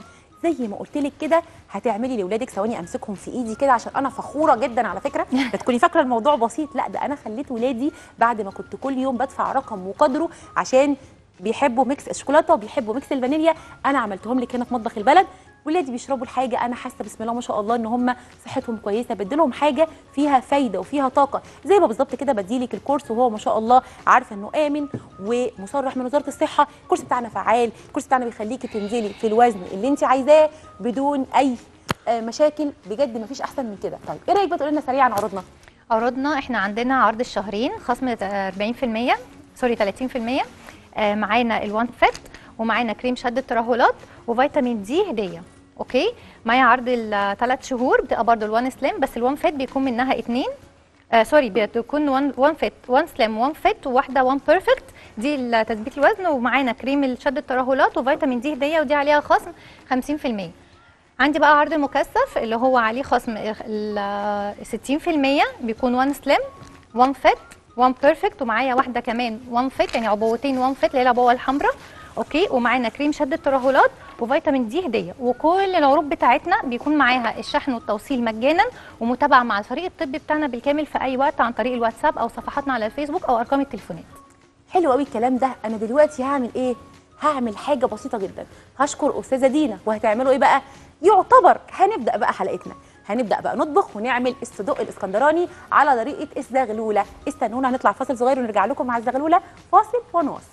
زي ما قلت لك كده هتعملي لاولادك ثواني امسكهم في ايدي كده عشان انا فخوره جدا على فكره لا تكوني فاكره الموضوع بسيط لا ده انا خليت ولادي بعد ما كنت كل يوم بدفع رقم وقدره عشان بيحبوا ميكس الشوكولاته وبيحبوا ميكس الفانيليا انا عملتهم لك هنا في مطبخ البلد ولادي بيشربوا الحاجه انا حاسه بسم الله ما شاء الله ان هم صحتهم كويسه بديلهم حاجه فيها فايده وفيها طاقه زي ما بالظبط كده بديلك الكورس وهو ما شاء الله عارفه انه امن ومصرح من وزاره الصحه الكورس بتاعنا فعال الكورس بتاعنا بيخليكي تنزلي في الوزن اللي انت عايزاه بدون اي آه، مشاكل بجد مفيش احسن من كده طيب ايه رايك بقى تقول لنا سريعا عروضنا عروضنا احنا عندنا عرض الشهرين خصم 40% سوري 30% آه، معانا الوان فيت ومعانا كريم شد الترهلات وفيتامين دي هديه اوكي معايا عرض الثلاث شهور بتبقى برضه الوان سليم بس الوان فيت بيكون منها اتنين آه سوري بتكون وان وان فيت وان سليم وان فيت وواحده وان بيرفكت دي تثبيت الوزن ومعانا كريم شد الترهلات وفيتامين دي هديه ودي عليها خصم 50% عندي بقى عرض المكثف اللي هو عليه خصم ال 60% بيكون وان سليم وان فيت وان بيرفكت ومعايا واحده كمان وان فيت يعني عبوتين وان فيت اللي هي العبوه الحمراء اوكي ومعانا كريم شد الترهلات وفيتامين دي هديه وكل العروض بتاعتنا بيكون معاها الشحن والتوصيل مجانا ومتابعه مع الفريق الطبي بتاعنا بالكامل في اي وقت عن طريق الواتساب او صفحاتنا على الفيسبوك او ارقام التليفونات حلو قوي الكلام ده انا دلوقتي هعمل ايه هعمل حاجه بسيطه جدا هشكر استاذه دينا وهتعملوا ايه بقى يعتبر هنبدا بقى حلقتنا هنبدا بقى نطبخ ونعمل الصدوق الاسكندراني على طريقه الزغلوله استنونا هنطلع فاصل صغير ونرجع لكم مع الزغلوله فاصل ونواصل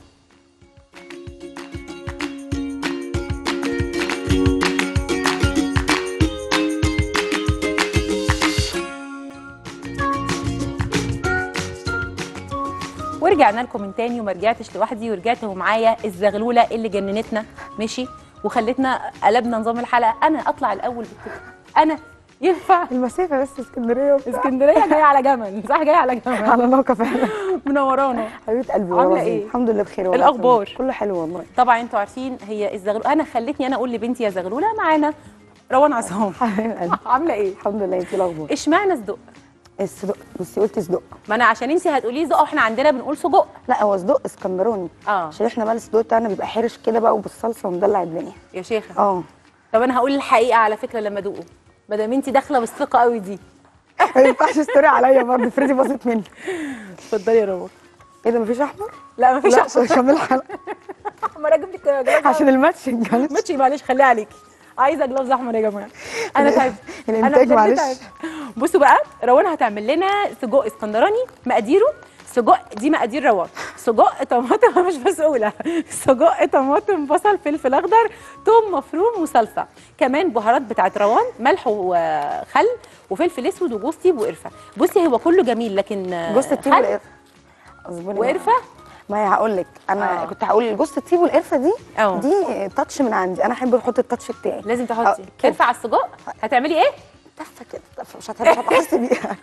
ورجعنا لكم من تاني وما رجعتش لوحدي ورجعت ومعايا الزغلوله اللي جننتنا ماشي وخلتنا قلبنا نظام الحلقه انا اطلع الاول بالكده انا ينفع المسافه بس اسكندريه وبتاع. اسكندريه جايه على جمل صح جايه على جمل على ناقه فعلا منورانا حبيبه قلبي عاملة والله إيه؟ الحمد لله بخير والله الأخبار؟ كله حلو والله طبعا انتوا عارفين هي الزغلوله انا خلتني انا اقول لبنتي يا زغلوله معانا روان عصام حبيب قلبي عامله ايه الحمد لله انت الاخبار اشمعنى صدق الصدق بصي قلت صدق ما انا عشان انت هتقولي صدق احنا عندنا بنقول سجق لا هو صدق اسكندراني اه عشان احنا بقى الصدق بتاعنا بيبقى حرش كده بقى وبالصلصه ومدلع الدنيا يا شيخه اه طب انا هقول الحقيقه على فكره لما ادوقه ما دام انت داخله بالثقه قوي دي ما ينفعش ستوري عليا برضه فريدي باظت مني اتفضلي يا روان ايه ده مفيش احمر؟ لا مفيش لا احمر عشان كمل الحلقه احمر اجيب لك جلاس عشان الماتشنج معلش ماشي معلش خليها عليكي عايزه جلاس احمر يا جماعه انا تعبت أنا الانتاج بجد معلش تعبت. بصوا بقى روان هتعمل لنا سجق اسكندراني مقاديره سجق دي مقادير روان سجق طماطم مش مسؤوله سجق طماطم بصل فلفل اخضر توم مفروم وصلصه كمان بهارات بتاعت روان ملح وخل وفلفل اسود وجوز طيب وقرفه بصي هو كله جميل لكن جوز الطيب خل والقرفه اصبري وقرفه ما هي هقول لك انا آه. كنت هقول جوز الطيب والقرفه دي اه. دي تاتش من عندي انا احب احط التاتش بتاعي لازم آه، تحطي كده. قرفه على السجق هتعملي ايه تفه كده تفه مش هتحب مش هتحس بيها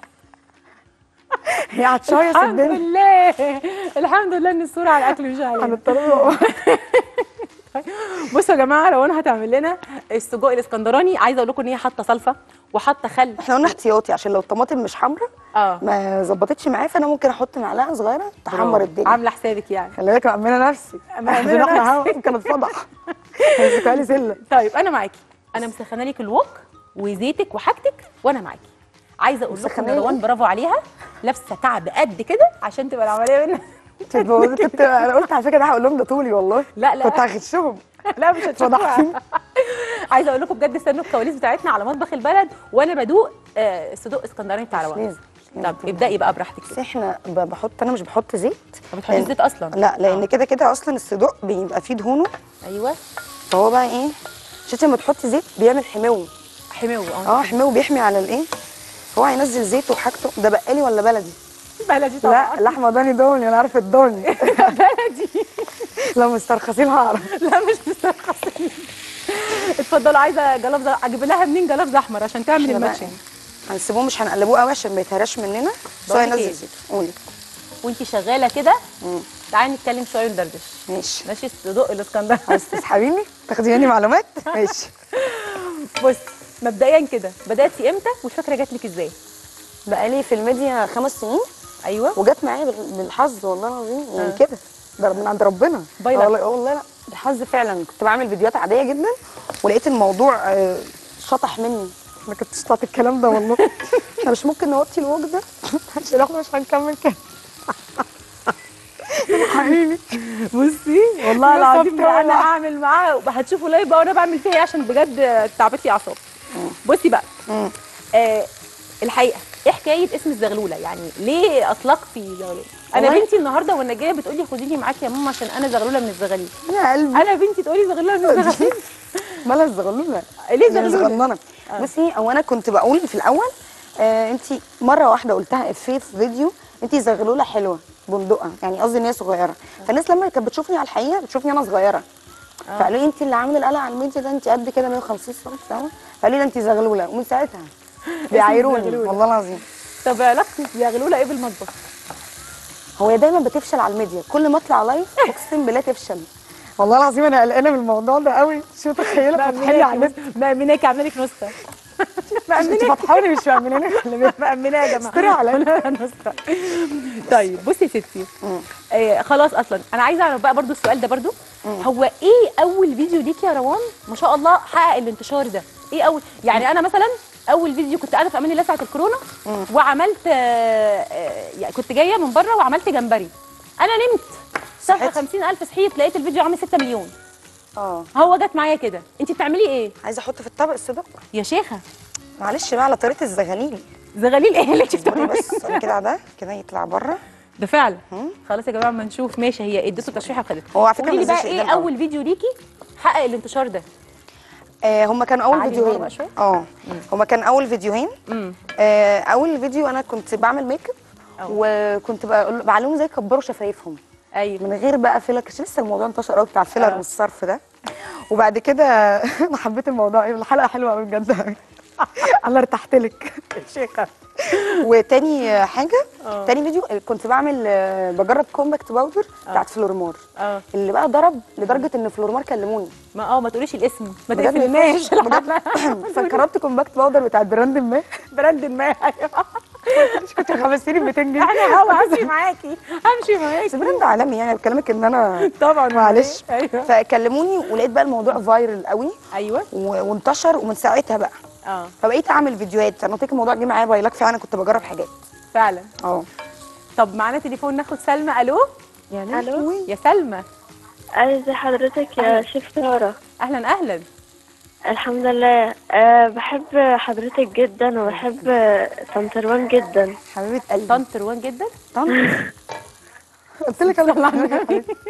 هي هتشيص الحمد الدنيا لله الحمد لله ان الصوره على الاكل مش علينا هنضطر بصوا يا جماعه روان هتعمل لنا السجق الاسكندراني عايزه اقول لكم ان هي حاطه صلصه وحاطه خل احنا قلنا احتياطي عشان لو الطماطم مش حمراء اه ما ظبطتش معايا فانا ممكن احط معلقه صغيره تحمر الدنيا عامله حسابك يعني خلي بالك مأمنه نفسي مأمنة عشان احنا نفسي. هوا ممكن اتفضح مسكها لي سله طيب انا معاكي انا مسخنه لك الوك وزيتك وحاجتك وانا معاكي عايزه اقول لكم ان مسخنة لي؟ روان برافو عليها لابسه كعب قد كده عشان تبقى العمليه منها كنت كنت انا قلت على فكره ده هقول لهم ده طولي والله لا لا كنت هغشهم لا مش هتشوفوها فضحتيني. عايزه اقول لكم بجد استنوا الكواليس بتاعتنا على مطبخ البلد وانا بدوق آه، صدوق اسكندراني بتاع روان لازم طب ابدأي بقى براحتك بس كده احنا ب- بحط انا مش بحط زيت ما بتحطيش لأن- زيت اصلا لا لان كده كده اصلا الصدوق بيبقى فيه دهونه ايوه فهو بقى ايه عشان لما تحطي زيت بيعمل حمو حماوي اه اه حمو بيحمي على الايه هو هينزل زيت وحاجته ده بقالي ولا بلدي بلدي طبعا لا لحمه ضاني دوني انا عارفه الضاني بلدي لو مسترخصين هعرف لا مش مسترخصين اتفضلوا عايزه جلافز اجيب لها منين جلافز احمر عشان تعمل إحنا بقى الماتشنج هنسيبوه مش هنقلبوه قوي عشان ما يتهراش مننا بس هو بقولك هينزل إيه؟ زيت قولي وانتي شغاله كده مم. تعالي نتكلم شويه وندردش ماشي ماشي الصدوق الاسكندراني عايز تسحبيني تاخدي مني معلومات ماشي بص مبدئيا كده بداتي امتى والفكره جات لك ازاي بقالي في الميديا خمس سنين ايوه وجت معايا بال- بالحظ والله العظيم يعني آه. كده ده من عند ربنا باي لك. والله والله لا بالحظ فعلا كنت بعمل فيديوهات عاديه جدا ولقيت الموضوع آه، شطح مني ما كنتش طلعت الكلام ده والله احنا مش ممكن نوطي الوج ده عشان احنا مش هنكمل كده حبيبي بصي والله العظيم ده انا هعمل معاه هتشوفوا لايف بقى وانا بعمل فيها ايه عشان بجد تعبت لي اعصابي بصي بقى مم. آه الحقيقه ايه حكايه اسم الزغلوله يعني ليه اطلقتي زغلوله انا والله- بنتي النهارده وانا جايه بتقولي خديني معاكي يا ماما عشان انا زغلوله من الزغاليل يا قلبي انا بنتي تقولي زغلوله من الزغاليل مالها الزغلوله ليه يعني زغلوله صغننه بصي هو انا كنت بقول في الاول آه انت مره واحده قلتها افيه في فيديو انت زغلوله حلوه بندقه يعني قصدي ان هي صغيره فالناس لما كانت بتشوفني على الحقيقه بتشوفني انا صغيره فقالوا لي انت اللي عامله القلق على الميديا ده انت قد كده 150 سم فاهمه فقالوا لي ده انت زغلوله ومن ساعتها بيعايروني زغلولة. زغلولة. والله العظيم طب علاقتي بزغلوله ايه بالمطبخ هو هي دايما بتفشل على الميديا كل ما اطلع لايف اقسم بالله تفشل والله العظيم انا قلقانه من الموضوع ده قوي شو متخيله فتحلي على النت مأمناك عامله لك نسخه انت فاتحاني مش فاهماني خلي بالك مأمناه يا جماعه استري عليا نسخه طيب بصي يا ستي آه خلاص اصلا انا عايزه اعرف بقى برضو السؤال ده برضو هو ايه اول فيديو ليكي يا روان ما شاء الله حقق الانتشار ده ايه اول يعني انا مثلا اول فيديو كنت قاعده في امان الله ساعه الكورونا وعملت آه آه يعني كنت جايه من بره وعملت جمبري انا نمت صفر صحيت؟ 50000 صحيت لقيت الفيديو عامل 6 مليون اه هو جت معايا كده انت بتعملي ايه عايزه احط في الطبق الصدق يا شيخه معلش بقى على طريقه الزغاليل زغاليل ايه اللي انت اصبري بتعمليه بس أنا كده ده كده يطلع بره ده فعلا مم. خلاص يا جماعه اما نشوف ماشي هي اديته تشريحه وخدته هو على فكرة قولي لي ما بقى نزلش ايه قدام اول فيديو ليكي حقق الانتشار ده آه هم كانوا اول عالي فيديوهين بقى شوية؟ اه هم كان اول فيديوهين امم آه اول فيديو انا كنت بعمل ميك اب أه. وكنت بقول- بعلمهم ازاي يكبروا شفايفهم ايوه من غير بقى فيلر كانش لسه الموضوع انتشر قوي بتاع الفيلر آه. والصرف ده وبعد كده انا حبيت الموضوع ايه الحلقه حلوه قوي بجد انا ارتحت لك شيخه وتاني حاجه آه. تاني فيديو كنت بعمل آه، بجرب كومباكت باودر بتاعت فلورمار اه اللي بقى ضرب لدرجه ان فلورمار كلموني ما اه ما تقوليش الاسم ما بجد تقفلناش بجد فجربت كومباكت باودر بتاع براند ما براند ما ايوه كنت خمسيني ب 200 جنيه انا هوا همشي معاكي همشي بس معاكي براند عالمي يعني بكلمك ان انا طبعا معلش ايوه فكلموني ولقيت بقى الموضوع فايرل قوي ايوه و- وانتشر ومن ساعتها بقى اه فبقيت اعمل فيديوهات انا قلت لك الموضوع جه معايا بايلك فعلا كنت بجرب حاجات فعلا اه طب معانا تليفون ناخد سلمى الو يا ألو؟ يا سلمى ازي حضرتك يا شيف سارة اهلا اهلا الحمد لله أه بحب حضرتك جدا وبحب طنط روان جدا حبيبه قلبي طنط روان جدا طنط قلت لك انا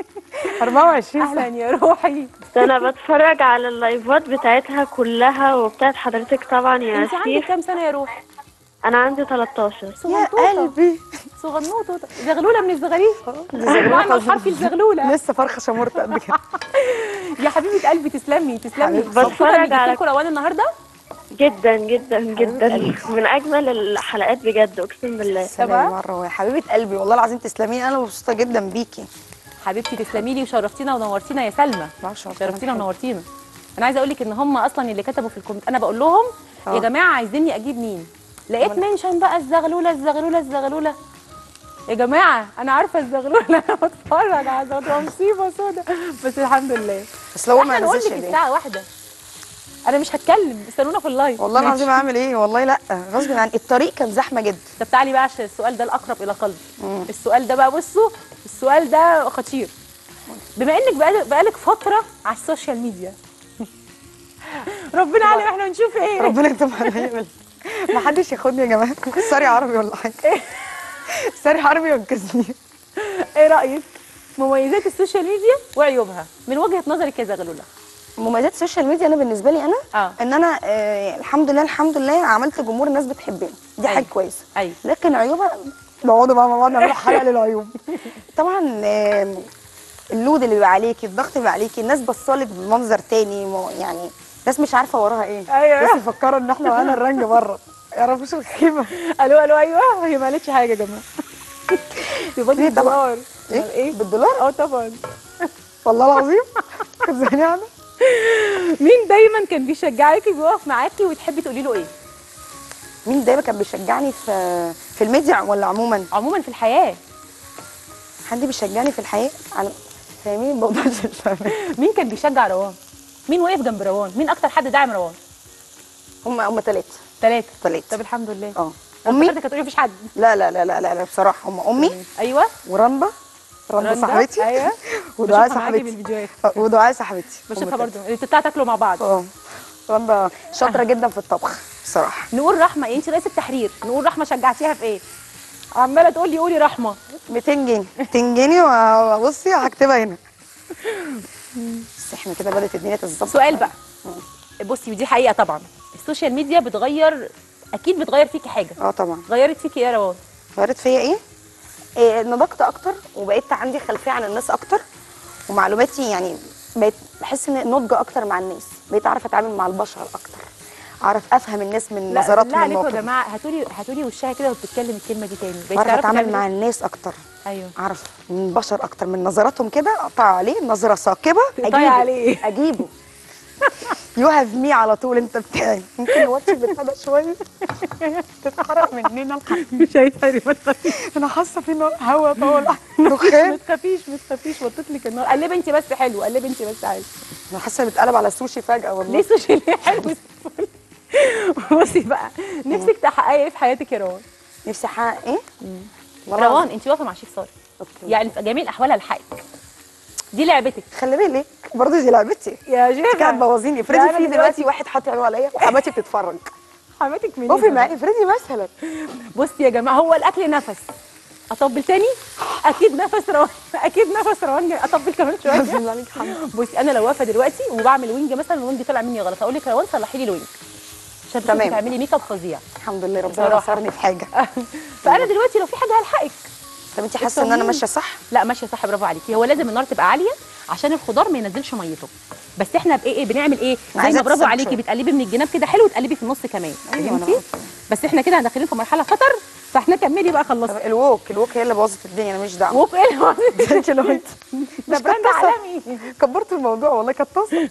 24 اهلا يا روحي ده انا بتفرج على اللايفات بتاعتها كلها وبتاعت حضرتك طبعا يا انت عندك شيف كام سنه يا روحي انا عندي 13 يا صغنطوطه قلبي صغنوطه زغلوله من الزغاليل دي زغلولة معنى خلاص. الحرف الزغلوله لسه فرخه شمورت قد كده يا حبيبه قلبي تسلمي تسلمي حبيبتي. مبسوطه بتفرج اني جبت على- لكم روان النهارده جدا جدا جدا من اجمل الحلقات بجد اقسم بالله سلام مره يا حبيبه قلبي والله العظيم تسلمي انا مبسوطه جدا بيكي حبيبتي تسلمي لي وشرفتينا ونورتينا يا سلمى معرفش هو شرفتينا كلام حلو. ونورتينا انا عايزه اقول لك ان هم اصلا اللي كتبوا في الكومنت انا بقول لهم يا آه. جماعه عايزيني اجيب مين لقيت منشن بقى الزغلوله الزغلوله الزغلوله يا جماعه انا عارفه الزغلوله انا بتفرج على الزغلوله مصيبه سودا بس الحمد لله بس لو ما احنا نقول نزلش لك ايديه الساعه واحده انا مش هتكلم استنونا في اللايف والله ماشي. العظيم اعمل ايه والله لا غصب عني الطريق كان زحمه جدا طب تعالي بقى عشان السؤال ده الاقرب الى قلبي السؤال ده بقى بصوا السؤال ده خطير بما انك بقالك, بقالك فتره على السوشيال ميديا ربنا عالم احنا نشوف ايه ربنا يتوب عليا بال- ما حدش ياخدني يا جماعه ساري عربي ولا حاجه ساري عربي وانقذني ايه رايك مميزات السوشيال ميديا وعيوبها من وجهه نظرك يا زغلوله مميزات السوشيال ميديا انا بالنسبه لي انا اه ان انا آه الحمد لله الحمد لله عملت جمهور الناس بتحبني دي حاجه أيوة. كويسه ايوه لكن عيوبها نقعدوا بقى مع بعض نعمل حلقه للعيوب طبعا آه، اللود اللي بيبقى عليكي الضغط اللي بيبقى عليكي الناس بصالك بمنظر تاني مو- يعني ناس مش عارفه وراها ايه أيوة. ناس يفكروا ان احنا معانا الرنج بره يعرفوش الخيمه الو الو ايوه هي ما قالتش حاجه يا جماعه دي بصي ليه طبعا؟ الدولار ايه ايه بالدولار اه طبعا والله العظيم كانت زهقانه انا مين دايما كان بيشجعك بيقف معاكي وتحبي تقولي له ايه مين دايما كان بيشجعني في في الميديا ولا عموما عموما في الحياه حد بيشجعني في الحياه على فاهمين الموضوع ده مش فاهمين مين كان بيشجع روان مين وقف جنب روان مين اكتر حد داعم روان هم هم ثلاثه ثلاثه ثلاثه طب الحمد لله اه امي امي هتقولي مفيش حد لا لا لا لا لا, لا بصراحه هم امي ايوه ورندا رندا رندا، صاحبتي ايوه ودعاء بشوفها معاكي صاحبتي بالفيديوهات آه، ودعاء صاحبتي هم بشوفها التلاتة. برضو انتوا بتاع تاكلوا مع بعض اه رندا شاطره جدا في الطبخ بصراحه نقول رحمه إيه؟ انت رئيس التحرير نقول رحمه شجعتيها في ايه عماله تقول لي قولي رحمه 200 جنيه 200 جنيه وبصي هكتبها هنا بس احنا كده بدات الدنيا تتظبط سؤال بقى بصي ودي حقيقه طبعا السوشيال ميديا بتغير اكيد بتغير فيكي حاجه اه طبعا غيرت فيكي ايه يا روان غيرت فيا ايه؟ إيه نضجت اكتر وبقيت عندي خلفيه عن الناس اكتر ومعلوماتي يعني بقيت بحس ان نضج اكتر مع الناس بقيت اعرف اتعامل مع البشر اكتر اعرف افهم الناس من لا نظراتهم بالله عليكم يا الموقف جماعه هاتولي هاتولي وشها كده وبتتكلم الكلمه دي تاني بقيتي اعرف تعرفي اتعامل تعملي مع إيه؟ الناس اكتر ايوه اعرف من البشر اكتر من نظراتهم كده اقطع عليه نظره ثاقبه تقطعي عليه. اجيبه يو هاف مي على طول انت بتاعي ممكن نوطي بالهدى شويه تتحرق مننا مش هيتحرق انا حاسه في نار هوا طالع ما دخان تخافيش ما تخافيش وطيت لك النار قلبي انت بس حلو قلبي انت بس حلو انا حاسه بتقلب على السوشي فجاه والله ليه سوشي ليه حلو بصي بقى نفسك تحققي ايه في حياتك يا روان نفسي احقق ايه؟ والله روان العظيم. انت واقفه مع شيف صالح أوكي. يعني في جميع الاحوال هلحقك دي لعبتك خلي بالك برضه دي لعبتي يا انت قاعد شيخه تبوظيني لا، افرضي أنا في دلوقتي- دلوقتي واحد حاطط عينه عليا وحماتي بتتفرج حماتك منين وقفي معايا افرضي مثلا بصي يا جماعه هو الاكل نفس اطبل تاني اكيد نفس روان اكيد نفس روان جاي. اطبل كمان شويه بسم الله عليك حمد بصي انا لو واقفه دلوقتي وبعمل وينج مثلا الوينج طلع مني غلط اقول لك روان صلحي لي الوينج عشان تمام. تمام تعملي ميك اب فظيع الحمد لله ربنا بصراحة. نصرني في حاجه فانا دلوقتي لو في حاجه هلحقك طب انت حاسه ان انا التمرين. ماشيه صح؟ لا ماشيه صح برافو عليكي هو لازم النار تبقى عاليه عشان الخضار ما ينزلش ميته بس احنا بايه ايه بنعمل ايه زي عايزة ما برافو تسيب عليكي شوية. بتقلبي من الجناب كده حلو وتقلبي في النص كمان أيوة، أنا فهمتي بس احنا كده داخلين في مرحله خطر فاحنا كملي بقى طب خلصي الوك الوك هي اللي بوظت الدنيا انا مش دعوه ووك ايه اللي انت لو انت ده مش براند كتاسة. عالمي كبرت الموضوع والله كطاسه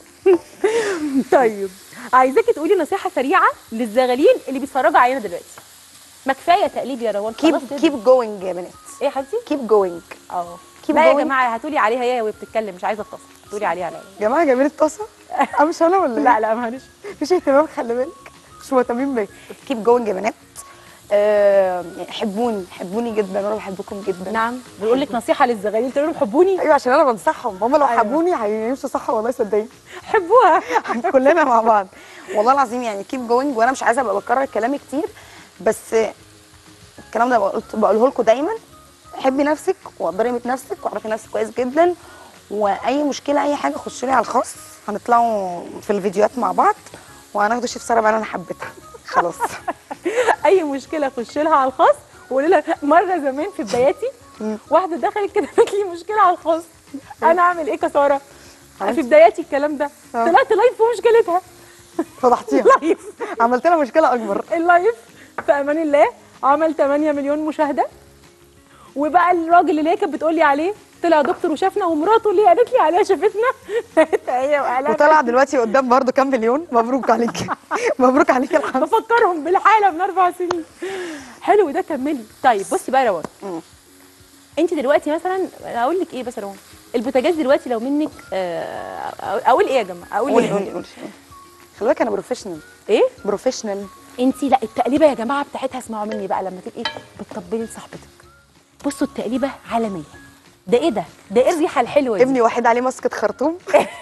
طيب عايزاكي تقولي نصيحه سريعه للزغالين اللي بيتفرجوا علينا دلوقتي ما كفايه تقليب يا روان كيب خلاص كده. كيب جوينج يا بنات ايه يا حبيبتي كيب جوينج اه Keep لا يا going. جماعه هتقولي عليها هي وهي بتتكلم مش عايزه اتصل تقولي عليها لا يا جماعه جايبين الطاسه أه مش انا ولا لا لا لا معلش مفيش اهتمام خلي بالك مش مهتمين بيا كيب جوينج يا بنات آه، يعني حبوني حبوني جدا وانا بحبكم جدا نعم بيقول لك نصيحه للزغالين تقول لهم حبوني ايوه عشان انا بنصحهم هم لو أيوة. حبوني هيمشوا صح والله صدقيني حبوها كلنا مع بعض والله العظيم يعني كيب جوينج وانا مش عايزه ابقى بكرر كلامي كتير بس الكلام ده قلت بقوله لكم دايما حبي نفسك وقدري قيمه نفسك واعرفي نفسك كويس جدا واي مشكله اي حاجه خشوا لي على الخاص هنطلعوا في الفيديوهات مع بعض وهناخدوا شيف ساره بقى انا حبيتها خلاص اي مشكله خش لها على الخاص وقولي لها مره زمان في بداياتي واحده دخلت كده قالت لي مشكله على الخاص انا اعمل ايه كساره في بداياتي الكلام ده آه. طلعت لايف في مشكلتها فضحتيها لايف عملت لها مشكله اكبر اللايف في امان الله عمل 8 مليون مشاهده وبقى الراجل اللي هي كانت بتقول لي عليه طلع دكتور وشافنا ومراته اللي قالت لي عليها شافتنا هي وقالها وطلع دلوقتي قدام برضو كام مليون مبروك عليكي مبروك عليكي الحمد بفكرهم بالحاله من اربع سنين حلو ده كملي طيب بصي بقى يا روان مم. انت دلوقتي مثلا اقول لك ايه بس يا روان البوتاجاز دلوقتي لو منك آه، اقول ايه يا جماعه اقول قولي ايه قولي قولي خلي بالك انا بروفيشنال ايه بروفيشنال انت لا التقليبه يا جماعه بتاعتها اسمعوا مني بقى لما تبقي بتطبلي لصاحبتك بصوا التقليبه عالميه ده ايه ده ده ايه الريحه الحلوه دي ابني واحد عليه مسكه خرطوم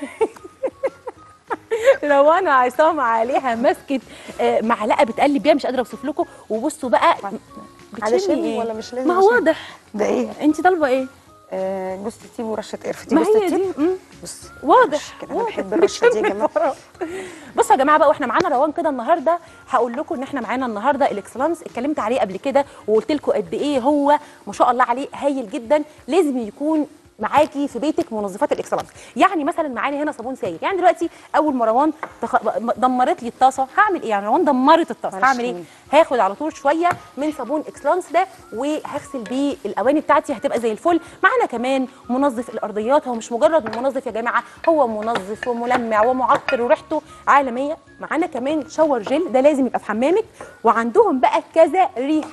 لو انا عصام عليها مسكه آه، معلقه بتقلب بيها مش قادره اوصف لكم وبصوا بقى على بتشمي شم ايه ولا مش لازم ما هو أشم؟ واضح ده ايه انت طالبه ايه آه جوز الطيب ورشه قرفه دي ما جوز هي الطيب دي مم. بصي واضح كده انا واضح. بحب الرشه دي يا جماعه بصوا يا جماعه بقى واحنا معانا روان كده النهارده هقول لكم ان احنا معانا النهارده الاكسلانس اتكلمت عليه قبل كده وقلت لكم قد ايه هو ما شاء الله عليه هايل جدا لازم يكون معاكي في بيتك منظفات الاكسلانس يعني مثلا معانا هنا صابون سائل يعني دلوقتي اول ما روان تخ... دمرت لي الطاسه هعمل ايه يعني روان دمرت الطاسه معلش هعمل ايه مين؟ هاخد على طول شويه من صابون اكسلانس ده وهغسل بيه الاواني بتاعتي هتبقى زي الفل معانا كمان منظف الارضيات هو مش مجرد منظف يا جماعه هو منظف وملمع ومعطر وريحته عالميه معانا كمان شاور جل ده لازم يبقى في حمامك وعندهم بقى كذا ريحه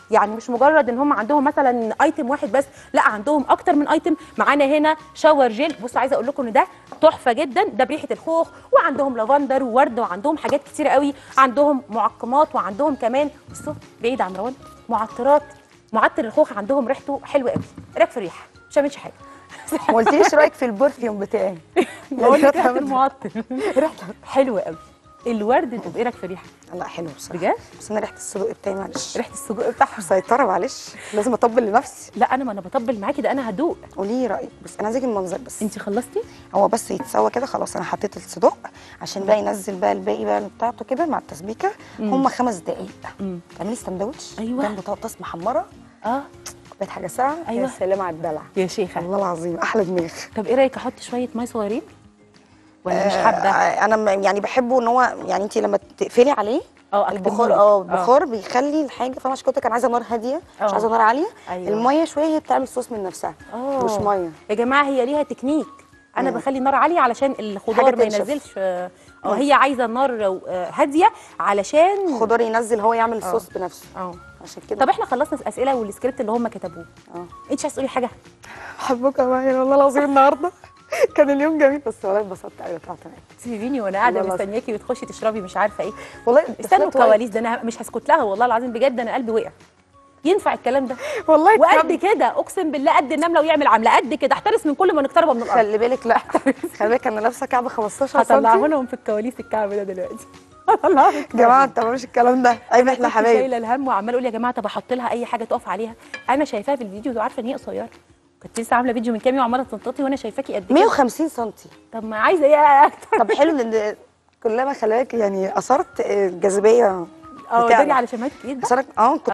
يعني مش مجرد ان هم عندهم مثلا ايتم واحد بس لا عندهم اكتر من ايتم معانا هنا شاور جيل بصوا عايزه اقول لكم ان ده تحفه جدا ده بريحه الخوخ وعندهم لافندر وورد وعندهم حاجات كتيره قوي عندهم معقمات وعندهم كمان بصوا بعيد عن روان معطرات معطر الخوخ عندهم ريحته حلوه قوي رايك في الريحه مش عاملش حاجه ما قلتليش رايك في البرفيوم بتاعي بقول لك ريحه المعطر ريحته حلوه قوي الورد طب ايه رايك في الريحه لا حلو بصراحه بجد بس انا ريحه الصدق بتاعي معلش ريحه السجق بتاعها مسيطره معلش لازم اطبل لنفسي لا انا ما انا بطبل معاكي ده انا هدوق قولي لي رايك بس انا عايزاكي المنظر بس انت خلصتي هو بس يتسوى كده خلاص انا حطيت الصدق عشان بقى ينزل بقى الباقي بقى بتاعته كده مع التسبيكه هم خمس دقايق مم. تعملي سندوتش أيوة. جنبه بطاطس محمره اه كوبايه حاجه ساعه أيوة. يا سلام على الدلع يا شيخه والله العظيم احلى دماغ طب ايه رايك احط شويه ميه صغيرين ولا مش آه، حابه انا م- يعني بحبه ان هو يعني انت لما تقفلي عليه اه أكتب البخار نور. اه البخار بيخلي الحاجه فانا عشان كده كان عايزه نار هاديه مش اه. عايزه نار عاليه أيوة. الميه شويه هي بتعمل صوص من نفسها اه مش ميه يا جماعه هي ليها تكنيك انا بخلي النار عاليه علشان الخضار حاجة ما تنشف. ينزلش اه آه، هي عايزه النار آه، هاديه علشان الخضار ينزل هو يعمل الصوص بنفسه اه عشان كده طب احنا خلصنا الاسئله والسكريبت اللي هم كتبوه اه انت مش عايزه تقولي حاجه بحبك يا ماهر والله العظيم النهارده كان اليوم جميل بس والله اتبسطت قوي طلعت معاكي سيبيني وانا قاعده والله مستنياكي وتخشي تشربي مش عارفه ايه والله استنوا دخلت وقت- الكواليس ده انا مش هسكت لها والله العظيم بجد انا قلبي وقع ينفع الكلام ده والله وقد اتكب- كده اقسم بالله قد النمله ويعمل عمله قد كده احترس من كل ما نقترب من الارض خلي بالك لا خلي بالك انا لابسه كعب 15 هطلعه سم لهم في الكواليس الكعب ده دلوقتي هطلعه يا جماعه انت مش الكلام ده عيب احنا كنت حبايب شايله الهم وعمال اقول يا جماعه طب احط لها اي حاجه تقف عليها انا شايفاها في الفيديو وعارفه ان هي قصيره كنت لسه عامله فيديو من كام يوم عماله تنططي وانا شايفاكي قد كده 150 سم طب ما عايزه ايه اكتر طب حلو لان كلما خلي بالك يعني اثرت الجاذبيه اه بتاعنا. داري على شمعتك ايه ده اثرت اه كنت